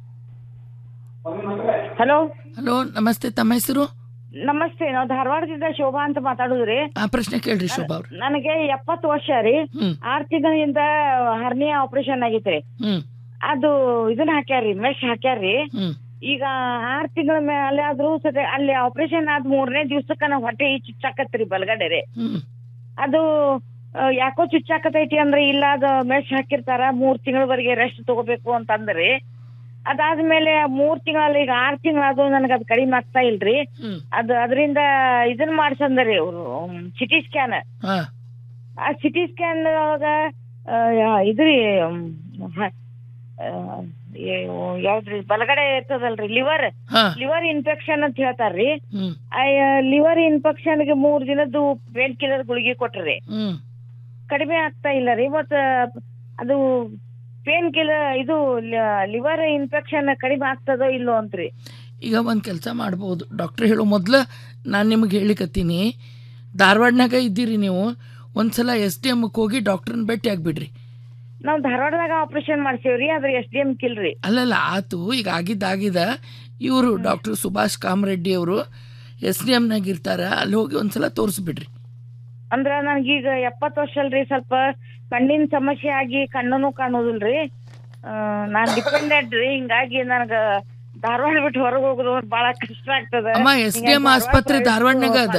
hello hello ನಮಸ್ತೆ ತಮ್ಮ ಹೆಸರು ನಮಸ್ತೆ ನಾವು ಧಾರವಾಡದಿಂದ ಶೋಭಾ ಅಂತ ಮಾತಾಡುದ್ರಿ ಆ ಪ್ರಶ್ನೆ ಕೇಳ್ರಿ ಶೋಭಾ ಅವ್ರು ನನಗೆ ಎಪ್ಪತ್ತು ವರ್ಷ ರೀ ಆರ್ ತಿಂಗಳಿಂದ ಹರ್ನಿಯಾ ಆಪರೇಷನ್ ಆಗಿತ್ರಿ ಹ್ಮ್ ಅದು ಇದನ್ನ ಹಾಕ್ಯಾರ್ರಿ ಮೆಶ್ ಹಾಕ್ಯಾರ್ರಿ ಹ್ಮ್ ಈಗ ಆರ್ ತಿಂಗಳ ಮೇಲೆ ಆದ್ರೂ ಸರಿ ಅಲ್ಲಿ ಆಪರೇಷನ್ ಆದ್ ಮೂರನೇ ದಿವ್ಸಕ್ಕ ನಾವ್ ಹೊಟ್ಟೆ ಚುಚ್ಚಾಕತ್ರಿ ಬಲಗಡೆ ರೀ ಹ್ಮ್ ಅದು ಆ, ಯಾಕೋ ಚುಚ್ಚಾಕತೈತಿ ಅಂದ್ರೆ ಇಲ್ಲ ಅದು ಮೆಶ್ ಹಾಕಿರ್ತಾರ ಮೂರ್ ತಿಂಗಳವರೆಗೆ ರೆಸ್ಟ್ ತಗೋಬೇಕು ಅಂತಂದ್ರಿ ಅದಾದ್ಮೇಲೆ ಮೂರ್ ತಿಂಗಳಲ್ಲಿ ಈಗ ಆರ್ ತಿಂಗಳಾದ್ರೂ ನನಗೆ ಅದು ಕಡಿಮೆ ಆಗ್ತಾ ಇಲ್ರಿ ಅದು ಅದರಿಂದ ಇದನ್ ಮಾಡ್ಸಂದ್ರಿ ಅವ್ರು ಸಿಟಿ ಸ್ಕ್ಯಾನ್ ಹಾ ಆ ಸಿಟಿ ಸ್ಕ್ಯಾನ್ ಒಳಗ ಆ, ಯಾ- ಇದ್ರಿ ಮ್, ಹ- ಆ, ಏ- ಯಾವ್ದ್ರಿ ಬಲಗಡೆ ಇರ್ತದಲ್ರಿ ಲಿವರ್ ಹಾ. ಲಿವರ್ ಇನ್ಫೆಕ್ಷನ್ ಅಂತ ಹೇಳ್ತಾರ್ರಿ ಹ್ಮ್ ಲಿವರ್ ಇನ್ಫೆಕ್ಷನ್ ಗೆ ಮೂರ್ ದಿನದ್ದು ಪೇನ್ ಕಿಲ್ಲರ್ ಗುಳಿಗೆ ಕೊಟ್ರಿ ಹ್ಮ್ ಕಡಿಮೆ ಆಗ್ತಾ ಇಲ್ಲ ರೀ ಮತ್ತ ಅದು ಪೇನ್ ಕಿಲ್ಲರ್ ಇದು ಲಿವರ್ ಇನ್ಫೆಕ್ಷನ್ ಕಡಿಮೆ ಆಗ್ತದೋ ಇಲ್ಲೋ ಅಂತ್ರಿ ಈಗ ಒಂದು ಕೆಲಸ ಮಾಡ್ಬೋದು ಡಾಕ್ಟ್ರ್ ಹೇಳೋ ಮೊದಲು ನಾನು ನಿಮಗೆ ಹೇಳಿಕತ್ತೀನಿ ಧಾರವಾಡನಾಗ ಇದ್ದೀರಿ ನೀವು ಒಂದ್ಸಲ ಎಸ್ ಡಿ ಎಮ್ಗೆ ಹೋಗಿ ಡಾಕ್ಟ್ರನ್ನ ಭೇಟಿ ಆಗಿಬಿಡ್ರಿ ನಾವ್ ಧಾರವಾಡದಾಗ ಆಪರೇಷನ್ ಮಾಡ್ಸೇವ್ರಿ ಅದ್ರ ಎಸ್ ಡಿ ಎಂ ಕಿಲ್ರಿ ಅಲ್ಲಲ್ಲ ಆತು ಈಗ ಆಗಿದ್ದಾಗಿದ ಇವರು ಡಾಕ್ಟರ್ ಸುಭಾಷ್ ಕಾಮರೆಡ್ಡಿ ಅವರು ಎಸ್ ಡಿ ಎಮ್ನಾಗ ಇರ್ತಾರ ಅಲ್ಲಿ ಹೋಗಿ ಒಂದ್ಸಲ ತೋರಿಸ್ಬಿಡ್ರಿ ಅಂದ್ರ ನನ್ಗೀಗ ಎಪ್ಪತ್ ವರ್ಷ ಅಲ್ರಿ ಸ್ವಲ್ಪ ಕಣ್ಣಿನ ಸಮಸ್ಯೆ ಆಗಿ ಕಣ್ಣನು ಕಾಣೋದಿಲ್ರಿ ಆ, ನಾನ್ ಡಿಪೆಂಡೆಂಟ್ ರೀ ಹಿಂಗಾಗಿ ನನಗ ಧಾರವಾಡ ಬಿಟ್ಟು ಹೊರಗೆ ಹೋಗೋದು ಬಹಳ ಕಷ್ಟ ಆಗ್ತದ ಅಮ್ಮ ಎಸ್ ಡಿ ಎಮ್ ಆಸ್ಪತ್ರೆ ಧಾರವಾಡನಾಗ ಅದ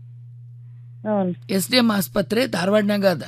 ಹ್ಮ್ ಎಸ್ ಡಿ ಎಮ್ ಆಸ್ಪತ್ರೆ ಧಾರವಾಡನಾಗ ಅದ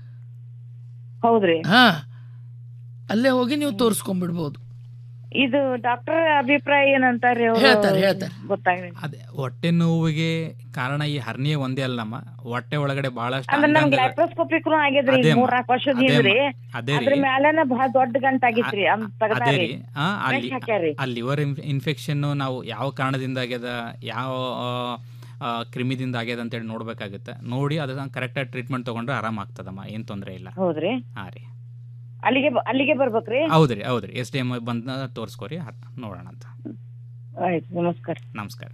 ಹೌದ್ರಿ ಹಾ ಅಲ್ಲೇ ಹೋಗಿ ನೀವು ತೋರಿಸ್ಕೊಂಡ್ಬಿಡ್ಬೋದು ಇದು ಡಾಕ್ಟರ್ ಅಭಿಪ್ರಾಯ ಏನಂತಾರ್ರಿ ಅವ್ರು? ಹೇಳ್ತಾರೆ, ಹೇಳ್ತಾರೆ. ಗೊತ್ತಾಗ್ಲಿ ಅದೇ ಹೊಟ್ಟೆ ನೋವಿಗೆ ಕಾರಣ ಈ ಹರ್ನಿಯ ಒಂದೇ ಅಲ್ಲಮ್ಮ ಹೊಟ್ಟೆ ಒಳಗಡೆ ಬಹಳಷ್ಟು ಅಂದ್ರೆ ನಮ್ಗ್ ಅಂಗಾಂಗಗಳು- ಲೈಪ್ರೋಸ್ಕೋಪಿಕ್ನು ಆಗ್ಯದ್ರಿ ಅದೇ ಅಮ್ಮ, ಮೂರ್ ನಾಲ್ಕು ವರ್ಷದ ಅದೇ ಹಿಂದ್ರಿ ಅಮ್ಮ, ಅದೇ ರೀ. ಅದ್ರ ಮ್ಯಾಲೆನ ಬಹಳ ದೊಡ್ಡ ಗಂಟ ಆಗಿತ್ರಿ ಅಂತ ಅದೇ ತೆಗ್ದಾರಿ ರೀ ಆ, ಅಲ್ಲಿ ಮೆಶ್ ಹಾಕ್ಯಾರಿ ಆ ಲಿವರ್ ಇನ್ಫೆಕ್ಷನ್ ನಾವು ಯಾವ ಕಾರಣದಿಂದ ಆಗ್ಯದ ಯಾವ ಆ, ಆ, ಕ್ರಿಮಿದಿಂದ ಆಗ್ಯದ ಅಂತೇಳಿ ನೋಡ್ಬೇಕಾಗುತ್ತೆ ನೋಡಿ ಅದನ್ನ ಕರೆಕ್ಟಾಗಿ ಟ್ರೀಟ್ಮೆಂಟ್ ತೊಗೊಂಡ್ರೆ ಆರಾಮ ಆಗ್ತದಮ್ಮ ಏನು ತೊಂದರೆ ಇಲ್ಲ ಹೌದ್ರಿ ಹಾಂ ರೀ ಅಲ್ಲಿಗೆ ಬ- ಅಲ್ಲಿಗೆ ಬರ್ಬೇಕ್ರಿ ಹೌದ್ರಿ ಹೌದ್ರಿ ಎಸ್ ಡಿ ಎಮ್ ಬಂದ ತೋರಿಸ್ಕೊರಿ ಹ- ನೋಡೋಣ ಅಂತ ಆಯ್ತು ನಮಸ್ಕಾರ ನಮಸ್ಕಾರ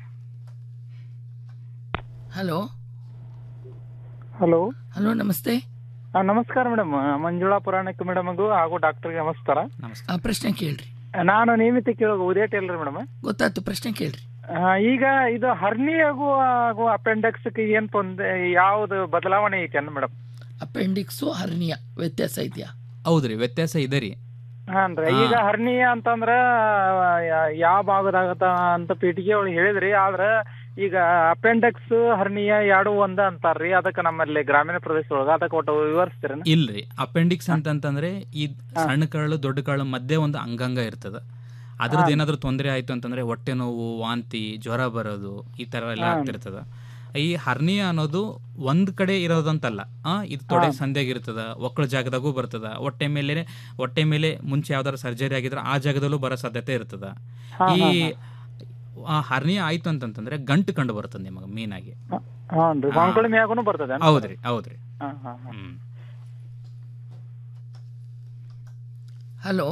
ಹಲೋ ಹಲೋ ಹಲೋ ನಮಸ್ತೆ ನಮಸ್ಕಾರ ಮೇಡಮ್ ಮಂಜುಳಾ ಪುರಾಣಿಕ ಮೇಡಮ್ ಹಾಗೂ ಡಾಕ್ಟರ್ಗೆ ನಮಸ್ಕಾರ ಆ ಪ್ರಶ್ನೆ ಕೇಳ್ರಿ ನಾನು ನಿಯಮಿತ ಕೇಳೋ ಉದಯ ಟೇಲರ್ ಮೇಡಮ್ ಗೊತ್ತಾಯ್ತು ಪ್ರಶ್ನೆ ಕೇಳ್ರಿ ಈಗ ಇದು ಹರ್ನಿ ಹಾಗೂ ಹಾಗೂ ಅಪೆಂಡಿಕ್ಸ್ ಏನ್ ತೊಂದ್ರೆ ಯಾವ್ದು ಬದಲಾವಣೆ ಐತೆ ಅನ್ನ ಮೇಡಮ್ ಅಪೆಂಡಿಕ್ಸು ಹರ್ನಿಯಾ ವ್ಯತ್ಯಾಸ ಇದೆಯಾ ಹೌದ್ರಿ ವ್ಯತ್ಯಾಸ ಇದೆ ರೀ ಹಾನ್ರಿ ಈಗ ಹರ್ನಿಯ ಅಂತಂದ್ರ ಯಾ- ಯಾವ ಭಾಗದಾಗತ್ತ ಅಂತ ಪೀಟಿಗೆ ಒಳಗೆ ಹೇಳಿದ್ರಿ ಆದ್ರ ಈಗ ಅಪೆಂಡಿಕ್ಸ್ ಹರ್ನಿಯ ಎರಡು ಒಂದ ಅಂತಾರ್ರಿ ಅದಕ್ಕೆ ನಮ್ಮಲ್ಲಿ ಗ್ರಾಮೀಣ ಪ್ರದೇಶದೊಳಗ ಅದಕ್ಕೆ ಒಟ್ಟು ವಿವರಿಸ್ತೀರೇನ ಇಲ್ರಿ ಅಪೆಂಡಿಕ್ಸ್ ಅಂತಂತಂದ್ರೆ ಈ ಸಣ್ಣ ಕರಳು ದೊಡ್ಡ ಕರಳು ಮಧ್ಯೆ ಒಂದು ಅಂಗಾಂಗ ಇರ್ತದ ಅದ್ರದ್ದು ಹಾ. ಏನಾದರೂ ತೊಂದರೆ ಆಯ್ತು ಅಂತಂದ್ರೆ ಹೊಟ್ಟೆ ನೋವು ವಾಂತಿ ಜ್ವರ ಬರೋದು ಈ ತರ ಎಲ್ಲ ಹಾ. ಆಗ್ತಿರ್ತದ ಈ ಹರ್ನಿಯ ಅನ್ನೋದು ಒಂದ್ ಕಡೆ ಇರೋದಂತಲ್ಲ ಆ ಇದು ತೊಡೆ ಹಾ. ಸಂಧ್ಯಾಗ ಇರ್ತದ ಒಕ್ಕಳ ಜಾಗದಾಗೂ ಬರ್ತದ ಹೊಟ್ಟೆ ಮೇಲೆ ಹೊಟ್ಟೆ ಮೇಲೆ ಮುಂಚೆ ಯಾವ್ದಾದ್ರು ಸರ್ಜರಿ ಆಗಿದ್ರೆ ಆ ಜಾಗದಲ್ಲೂ ಬರೋ ಸಾಧ್ಯತೆ ಇರ್ತದ ಹಾ, ಈ ಹಾ, ಆ ಹರ್ನಿಯ ಆಯ್ತು ಅಂತಂತಂದ್ರೆ ಗಂಟು ಕಂಡು ಬರ್ತದೆ ನಿಮಗೆ ಮೇನ್ ಆಗಿ ಹಾನ್ರಿ ಹಾ. ಮಂಕಳ ಮ್ಯಾಗನು ಬರ್ತದೆ ಹೌದ್ರಿ ಹೌದ್ರಿ ಹಾ ಹಾ ಹಾ ಹ್ಮ್ ಹಲೋ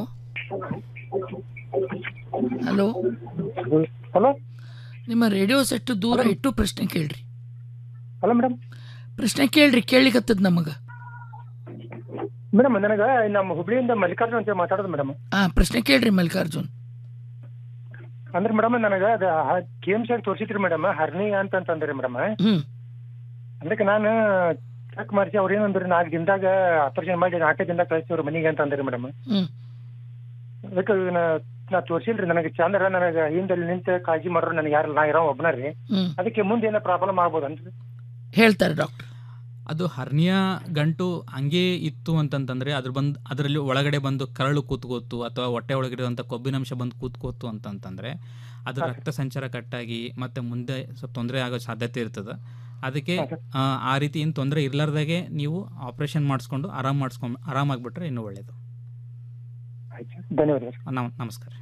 ಹಲೋ ಹಲೋ ನಿಮ್ಮ ರೇಡಿಯೋ ಸೆಟ್ ದೂರ ಇಟ್ಟು ಪ್ರಶ್ನೆ ಕೇಳ್ರಿ ಹಲೋ ಮೇಡಮ್ ಪ್ರಶ್ನೆ ಕೇಳ್ರಿ ಕೇಳಿಕತ್ತದ ನಮಗ ಮೇಡಮ್ ನನಗ ನಮ್ಮ ಹುಬ್ಳಿಯಿಂದ ಮಲ್ಲಿಕಾರ್ಜುನ್ ಅಂತ ಮಾತಾಡೋದು ಮೇಡಮ್ ಆ ಪ್ರಶ್ನೆ ಕೇಳ್ರಿ ಮಲ್ಲಿಕಾರ್ಜುನ್ ಅಂದ್ರೆ ಮೇಡಮ್ ನನಗ ಅದ ಕೆ ಎಮ್ ಸಿ ತೋರಿಸಿದ್ರಿ ಮೇಡಮ್ ಹರ್ನಿ ಅಂತಂತಂದ್ರಿ ಮೇಡಮ್ ಹ್ಮ್ ಅದಕ್ಕೆ ನಾನು ಚೆಕ್ ಮಾಡಿಸಿ ಅವ್ರ ಏನಂದ್ರಿ ನಾಲ್ಕು ದಿನದಾಗ ಆಪರೇಷನ್ ಮಾಡಿ ನಾಲ್ಕೈದು ದಿನದಾಗ ಕಳಿಸ್ತೀವ್ರಿ ಮನಿಗೆ ಅಂತ ಅಂದ್ರಿ ಮೇಡಮ್ ಹ್ಮ್ ಅದಕ್ಕೆ ನಾ ನಾ ತೋರ್ಸಿಲ್ರಿ ನನಗೆ ಚಂದ್ರ ನನಗ ಹಿಂದಲ್ಲಿ ನಿಂತ ಕಾಳಜಿ ಮಾಡ್ರು ನನಗೆ ಯಾರು ನಾ ಇರೋ ಒಬ್ಬನ ರೀ ಹ್ಮ್ ಅದಕ್ಕೆ ಮುಂದೆ ಏನೋ ಪ್ರಾಬ್ಲಮ್ ಆಗ್ಬೋದನ್ರಿ ಹೇಳ್ತಾರೆ ಡಾಕ್ಟರ್ ಅದು ಹರ್ನಿಯಾ ಗಂಟು ಹಂಗೆ ಇತ್ತು ಅಂತಂತಂದ್ರೆ ಅದ್ರ ಬಂದು ಅದರಲ್ಲಿ ಒಳಗಡೆ ಬಂದು ಕರಳು ಕೂತ್ಕೋತು ಅಥವಾ ಹೊಟ್ಟೆ ಒಳಗಡೆ ಇರುವಂಥ ಕೊಬ್ಬಿನಂಶ ಬಂದು ಕೂತ್ಕೋತು ಅಂತಂತಂದ್ರೆ ಅದು ರಕ್ತ ಸಂಚಾರ ಕಟ್ಟಾಗಿ ಮತ್ತೆ ಮುಂದೆ ಸ್ವಲ್ಪ ತೊಂದರೆ ಆಗೋ ಸಾಧ್ಯತೆ ಇರ್ತದೆ ಅದಕ್ಕೆ ಆ, ಆ ರೀತಿ ಏನು ತೊಂದರೆ ಇರ್ಲಾರ್ದಾಗೆ ನೀವು ಆಪರೇಷನ್ ಮಾಡಿಸ್ಕೊಂಡು ಆರಾಮ್ ಮಾಡಿಸ್ಕೊಂಡು ಆರಾಮಾಗ್ಬಿಟ್ರೆ ಇನ್ನೂ ಒಳ್ಳೆಯದು ಧನ್ಯವಾದ ನಮ ನಮಸ್ಕಾರ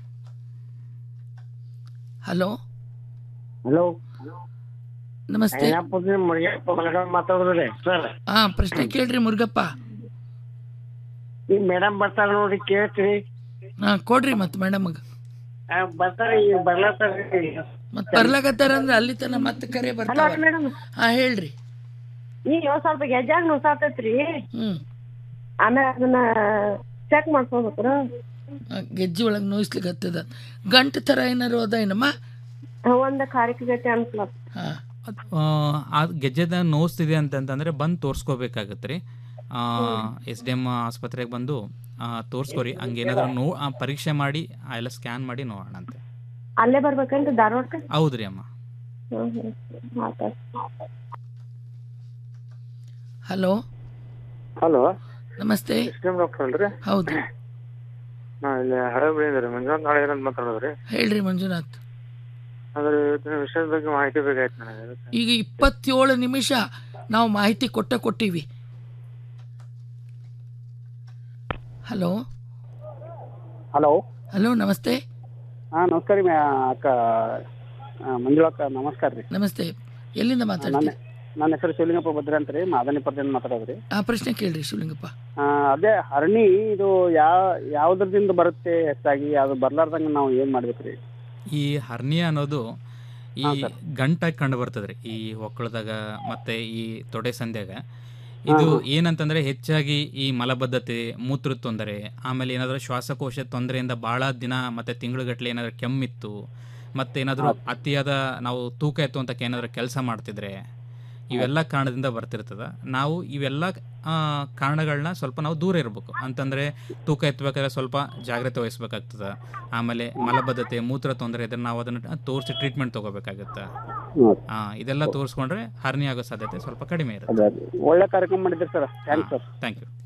ಹಲೋ ಹಲೋ ನಮಸ್ತೆ ಮುರಿಯಪ್ಪ ಮಲಗಲ್ ಮಾತಾಡೋದ್ರಿ ಸರ್ ಹಾ ಪ್ರಶ್ನೆ ಕೇಳ್ರಿ ಮುರುಗಪ್ಪ ಈ ಮೇಡಮ್ ಬರ್ತಾರ ನೋಡ್ರಿ ಕೇಳ್ತೀರಿ ಹಾ ಕೊಡ್ರಿ ಮತ್ತೆ ಮೇಡಮ್ಗೆ ಆ, ಬರ್ತಾರ ಈಗ ಬರ್ಲತ್ತಾರ್ರಿ ಮತ್ತೆ ಬರ್ಲಾಕತ್ತಾರ ಅಂದ್ರೆ ಅಲ್ಲಿ ತನ ಮತ್ತೆ ಕರೆ ಬರ್ತಾವ ಮೇಡಮ್ ಹಾ ಹೇಳ್ರಿ ಈಗ ಒಂದ್ ಸ್ವಲ್ಪ ಗೆಜ್ಜಾಗ ನುಸಾತೈತ್ರಿ ಹ್ಮ್ ಆಮೇಲೆ ಅದನ್ನ ಚೆಕ್ ಮಾಡ್ಸ್ಕೊಬೇಕ್ರ ಆ, ಗೆಜ್ಜೆ ಒಳಗೆ ನೋಯಿಸ್ಲಿಕ್ಕೆ ಹತ್ತದ ಗಂಟು ಥರ ಏನಾರು ಅದ ಏನಮ್ಮ ಒಂದ್ ಕಾರಿಕೆ ಗಟ್ಟಿ ಅನ್ಸ್ಲತ್ ಹಾ ಆ, ಆ ಗೆಜ್ಜೆದ ನೋಸ್ತಿದೆ ಅಂತಂತಂದ್ರೆ ಬಂದು ತೋರಿಸ್ಕೋಬೇಕಾಗತ್ತೆ ರೀ ಎಸ್ ಡಿ ಎಮ್ ಆಸ್ಪತ್ರೆಗೆ ಬಂದು ಆ, ತೋರ್ಸ್ಕೊರಿ ಹಂಗೇನಾದ್ರೂ ನೋ ಆ, ಪರೀಕ್ಷೆ ಮಾಡಿ ಆ ಎಲ್ಲ ಸ್ಕ್ಯಾನ್ ಮಾಡಿ ನೋಡೋಣ ಅಂತೆ ಅಲ್ಲೇ ಬರ್ಬೇಕೇನ್ರಿ ಧಾರವಾಡಕ್ಕೆ ಹೌದ್ರಿ ಅಮ್ಮ ಹ್ಮ್ ಹ್ಮ್ ಆತ ಹಲೋ ಹಲೋ ನಮಸ್ತೆ ಸಿಸ್ಟಮ್ ಡಾಕ್ಟರ್ ಅಲ್ರಿ ಹೌದು ನಾ ಇಲ್ಲಿ ಹಳಬಳಿಯಿಂದ ರೀ ಮಂಜುನಾಥ್ ನಾಳೆ ಏನಂತ ಮಾತಾಡೋದ್ರಿ ಹೇಳ್ರಿ ಮಂಜುನಾಥ್ ಅಂದ್ರೆ ಇವತ್ತಿನ ವಿಷಯದ ಬಗ್ಗೆ ಮಾಹಿತಿ ಬೇಕಾಯ್ತು ನನಗೆ ಈಗ ಇಪ್ಪತ್ತೇಳು ನಿಮಿಷ ನಾವು ಮಾಹಿತಿ ಕೊಟ್ಟ ಕೊಟ್ಟಿವಿ ಹಲೋ ಹಲೋ ಹಲೋ ನಮಸ್ತೆ ಹಾ ನಮಸ್ಕಾರ ರೀ ಮ್ಯಾ- ಅಕ್ಕ ಆ, ಮಂಜುಳಾ ಅಕ್ಕ ನಮಸ್ಕಾರ ರೀ ನಮಸ್ತೆ ಎಲ್ಲಿಂದ ನನ್ನ ಮಾತಾಡ್ತೀರಿ ನನ್ನ ಹೆಸರು ಶಿವಲಿಂಗಪ್ಪ ಭದ್ರ ಅಂತ ರೀ ಮಾದನಿಪುರದಿಂದ ಮಾತಾಡೋದ್ರಿ ಆ ಪ್ರಶ್ನೆ ಕೇಳ್ರಿ ಶಿವಲಿಂಗಪ್ಪ ಆ, ಅದೇ ಹರಣಿ ಇದು ಯಾವ ಯಾವ್ದ್ರದಿಂದ ಬರುತ್ತೆ ಹೆಚ್ಚಾಗಿ ಅದು ಬರ್ಲಾರ್ದಂಗ ನಾವು ಏನ್ ಮಾಡ್ಬೇಕ್ರಿ ಈ ಹರ್ನಿಯಾ ಅನ್ನೋದು ಈ ಗಂಟಾಗಿ ಕಂಡು ಬರ್ತದ್ರಿ ಈ ಒಕ್ಕಳದಾಗ ಮತ್ತೆ ಈ ತೊಡೆ ಸಂಧ್ಯಾಗ ಇದು ಏನಂತಂದ್ರೆ ಹೆಚ್ಚಾಗಿ ಈ ಮಲಬದ್ಧತೆ ಮೂತ್ರ ತೊಂದರೆ ಆಮೇಲೆ ಏನಾದರೂ ಶ್ವಾಸಕೋಶ ತೊಂದರೆಯಿಂದ ಭಾಳ ದಿನ ಮತ್ತೆ ತಿಂಗಳುಗಟ್ಟಲೆ ಏನಾದರೂ ಕೆಮ್ಮಿತ್ತು ಮತ್ತೆ ಏನಾದರೂ ಅತಿಯಾದ ನಾವು ತೂಕ ಎತ್ತುವಂತಕ್ಕೆ ಏನಾದರೂ ಕೆಲಸ ಮಾಡ್ತಿದ್ರೆ ಇವೆಲ್ಲ ಕಾರಣದಿಂದ ಬರ್ತಿರ್ತದ ನಾವು ಇವೆಲ್ಲ ಆ, ಕಾರಣಗಳನ್ನ ಸ್ವಲ್ಪ ನಾವು ದೂರ ಇರಬೇಕು ಅಂತಂದ್ರೆ ತೂಕ ಎತ್ತಬೇಕಾದ್ರೆ ಸ್ವಲ್ಪ ಜಾಗ್ರತೆ ವಹಿಸ್ಬೇಕಾಗ್ತದೆ ಆಮೇಲೆ ಮಲಬದ್ಧತೆ ಮೂತ್ರ ತೊಂದರೆ ಇದ್ರೆ ನಾವು ಅದನ್ನು ತೋರಿಸಿ ಟ್ರೀಟ್ಮೆಂಟ್ ತಗೋಬೇಕಾಗತ್ತೆ ಆ, ಇದೆಲ್ಲ ತೋರಿಸ್ಕೊಂಡ್ರೆ ಹರ್ನಿ ಆಗೋ ಸಾಧ್ಯತೆ ಸ್ವಲ್ಪ ಕಡಿಮೆ ಇರುತ್ತೆ ಅದೇ ಅದೇ. ಒಳ್ಳೆ ಕಾರ್ಯಕ್ರಮ ಮಾಡಿದ್ರಿ sir thanks sir thank you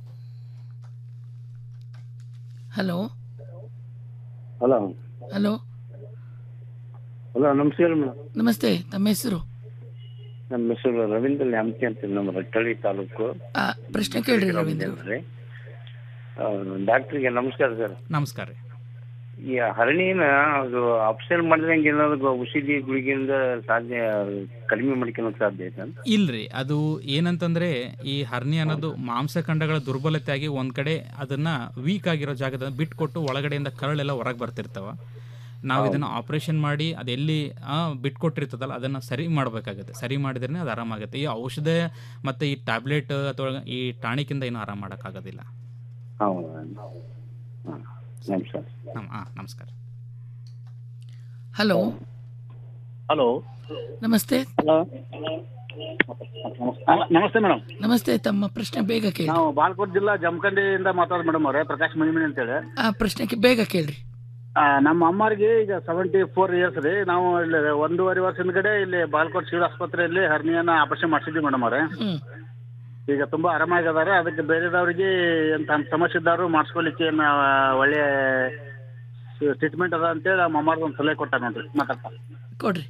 hello hello hello hello ನಮಸ್ಕಾರ ಮೇಡಮ್ ನಮಸ್ತೆ ತಮ್ಮ ಹೆಸರು ನಮ್ಮ ಹೆಸರು ರವೀಂದ್ರ ಲ್ಯಾಮ್ತಿ ಅಂತ ನಮ್ಮ ರಟ್ಟಳ್ಳಿ ತಾಲೂಕು ಆ, ಪ್ರಶ್ನೆ ಕೇಳ್ರಿ ರವೀಂದ್ರ ಅವ್ರೆ. ಡಾಕ್ಟ್ರಿಗೆ ನಮಸ್ಕಾರ ಸರ್ ನಮಸ್ಕಾರ ರೀ ಈ ಹರಣಿನ ಅದು ಅಪ್ಸೇಲ್ ಮಾಡಿದಂಗೆ ಏನಾದ್ರು ಔಷಧಿ ಗುಳಿಗೆಯಿಂದ ಸಾಧ್ಯ ಕಡಿಮೆ ಮಾಡ್ಕೊಳಕ್ ಸಾಧ್ಯ ಐತೆ ಇಲ್ರಿ ಅದು ಏನಂತಂದ್ರೆ ಈ ಹರ್ನಿ ಅನ್ನೋದು ಮಾಂಸಖಂಡಗಳ ದುರ್ಬಲತೆಯಾಗಿ ಒಂದ್ ಕಡೆ ಅದನ್ನ ವೀಕ್ ಆಗಿರೋ ಜಾಗದ ಬಿಟ್ಕೊಟ್ಟು ಒಳಗಡೆಯಿಂದ ಕರಳೆಲ್ಲ ಹೊರಗೆ ಬರ್ತಿರ್ತಾವ ನಾವು ಇದನ್ನ ಆಪರೇಷನ್ ಮಾಡಿ ಅದೆಲ್ಲಿ ಆ, ಬಿಟ್ಕೊಟ್ಟಿರ್ತದಲ್ಲ ಅದನ್ನ ಸರಿ ಮಾಡಬೇಕಾಗುತ್ತೆ ಸರಿ ಮಾಡಿದ್ರೆ ಅದು ಆರಾಮಾಗುತ್ತೆ ಈ ಔಷಧ ಮತ್ತೆ ಈ ಟ್ಯಾಬ್ಲೆಟ್ ಅಥವಾ ಈ ಟಾಣಿಕಿಂದ ಏನು ಆರಾಮ ಮಾಡೋಕ್ಕಾಗೋದಿಲ್ಲ ನಮಸ್ಕಾರ ನಮ್ ಆ, ನಮಸ್ಕಾರ ಹಲೋ ಹಲೋ ನಮಸ್ತೆ ಹಲೋ ನಮಸ್ತೆ ಮೇಡಮ್ ನಮಸ್ತೆ ತಮ್ಮ ಪ್ರಶ್ನೆ ಬೇಗ ಕೇಳಿ ನಾವು ಬಾಲ್ಕೋಟ್ ಜಿಲ್ಲಾ ಜಮಖಂಡಿಯಿಂದ ಮಾತಾಡೋದು ಮೇಡಮ್ ಅವರೇ ಪ್ರಕಾಶ್ ಮಣಿಮಣಿ ಅಂತೇಳಿ ಆ ಪ್ರಶ್ನೆಗೆ ಬೇಗ ಕೇಳ್ರಿ ಆ, ನಮ್ಮ ಅಮ್ಮರಿಗೆ ಈಗ ಸೆವೆಂಟಿ ಫೋರ್ ಇಯರ್ಸ್ ರೀ ನಾವು ಇಲ್ಲಿ ಒಂದೂವರೆ ವರ್ಷ ಹಿಂದ್ಗಡೆ ಇಲ್ಲಿ ಬಾಲ್ಕೋಟ್ ಸಿವಿಲ್ ಆಸ್ಪತ್ರೆಯಲ್ಲಿ ಹರ್ನಿಯನ್ನ ಆಪರೇಷನ್ ಮಾಡಿಸಿದ್ವಿ ಮೇಡಮ್ ಅವರೇ ಹ್ಮ್ ಈಗ ತುಂಬಾ ಆರಾಮಾಗಿದ್ದಾರೆ ಅದಕ್ಕೆ ಬೇರೆದವರಿಗೆ ಎಂತ ಸಮಸ್ಯೆ ಇದ್ದವರು ಮಾಡಿಸ್ಕೊಲಿಕ್ಕೆ ಏನ್, ಆ, ಒಳ್ಳೆ ಟ್ರೀಟ್ಮೆಂಟ್ ಅದ ಅಂತೇಳಿ ನಮ್ಮ ಅಮ್ಮಾರ್ದು ಒಂದು ಸಲಹೆ ಕೊಟ್ಟ ನೋಡ್ರಿ ಮಾತಾಡ್ತಾ ಕೊಡ್ರಿ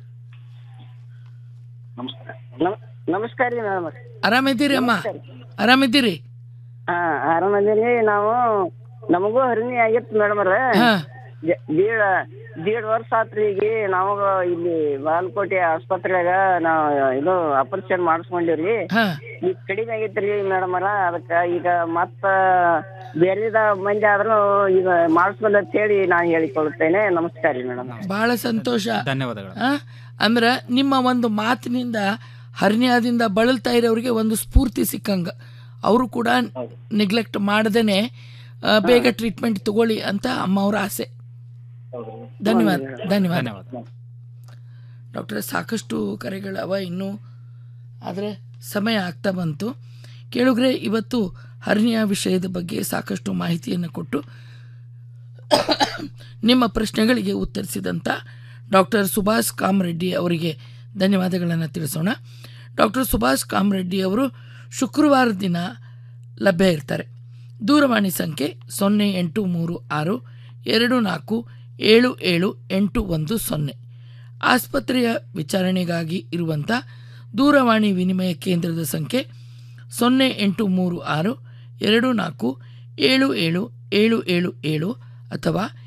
ನಮಸ್ಕಾರ ನಮಸ್ಕಾರ ರೀ ಮೇಡಮ್ ಆರಾಮಿದ್ದೀರಿ ಅಮ್ಮ ಆರಾಮಿದ್ದೀರಿ ಹಾ ಆರಾಮದೀರಿ ನಾವು ನಮಗೂ ಹರಿಣಿ ಆಗಿತ್ತು ಮೇಡಮ್ ಅವ್ರ ದೀಡ್ ದೀಡ್ ವರ್ಷ ಆತ್ರಿ ಈಗ ನಮಗ ಇಲ್ಲಿ ಬಾಲ್ಕೋಟೆ ಆಸ್ಪತ್ರೆಯಾಗ ನಾವು ಇದು ಆಪರೇಷನ್ ಮಾಡಿಸ್ಕೊಂಡಿವ್ರಿ ಈಗ ಕಡಿಮೆ ಆಗೈತ್ರಿ ಮೇಡಮ್ ಅವ್ರ ಅದಕ್ಕ ಈಗ ಮತ್ತ ಬೇರೆದ ಮಂದಿ ಆದ್ರೂ ಈಗ ಮಾಡಿಸ್ಬೋದು ಅಂತ ಹೇಳಿ ನಾನು ಹೇಳಿಕೊಳ್ತೇನೆ ನಮಸ್ಕಾರ ರೀ ಮೇಡಮ್ ಬಹಳ ಸಂತೋಷ ಧನ್ಯವಾದಗಳು ಆ? ಅಂದ್ರ ನಿಮ್ಮ ಒಂದು ಮಾತಿನಿಂದ ಹರ್ನಿಯಾದಿಂದ ಬಳಲ್ತಾ ಇರೋರಿಗೆ ಒಂದು ಸ್ಫೂರ್ತಿ ಸಿಕ್ಕಂಗ ಅವರು ಕೂಡ ನೆಗ್ಲೆಕ್ಟ್ ಮಾಡದೇನೆ ಆ, ಬೇಗ ಟ್ರೀಟ್ಮೆಂಟ್ ತಗೊಳ್ಳಿ ಅಂತ ಅಮ್ಮ ಅವ್ರ ಆಸೆ ಧನ್ಯವಾದ ಧನ್ಯವಾದ ಡಾಕ್ಟರ್ ಸಾಕಷ್ಟು ಕರೆಗಳವ ಇನ್ನೂ ಆದರೆ ಸಮಯ ಆಗ್ತಾ ಬಂತು ಕೇಳುಗ್ರೆ ಇವತ್ತು ಹರ್ನಿಯಾ ವಿಷಯದ ಬಗ್ಗೆ ಸಾಕಷ್ಟು ಮಾಹಿತಿಯನ್ನು ಕೊಟ್ಟು ನಿಮ್ಮ ಪ್ರಶ್ನೆಗಳಿಗೆ ಉತ್ತರಿಸಿದಂಥ ಡಾಕ್ಟರ್ ಸುಭಾಷ್ ಕಾಮರೆಡ್ಡಿ ಅವರಿಗೆ ಧನ್ಯವಾದಗಳನ್ನು ತಿಳಿಸೋಣ ಡಾಕ್ಟರ್ ಸುಭಾಷ್ ಕಾಮರೆಡ್ಡಿ ಅವರು ಶುಕ್ರವಾರ ದಿನ ಲಭ್ಯ ಇರ್ತಾರೆ ದೂರವಾಣಿ ಸಂಖ್ಯೆ ಸೊನ್ನೆ ಎಂಟು ಮೂರು ಆರು ಎರಡು ನಾಲ್ಕು ಏಳು ಏಳು ಎಂಟು ಒಂದು ಸೊನ್ನೆ ಆಸ್ಪತ್ರೆಯ ವಿಚಾರಣೆಗಾಗಿ ಇರುವಂಥ ದೂರವಾಣಿ ವಿನಿಮಯ ಕೇಂದ್ರದ ಸಂಖ್ಯೆ ಸೊನ್ನೆ ಎಂಟು ಮೂರು ಆರು ಎರಡು ನಾಲ್ಕು ಏಳು ಏಳು ಏಳು ಏಳು ಏಳು ಅಥವಾ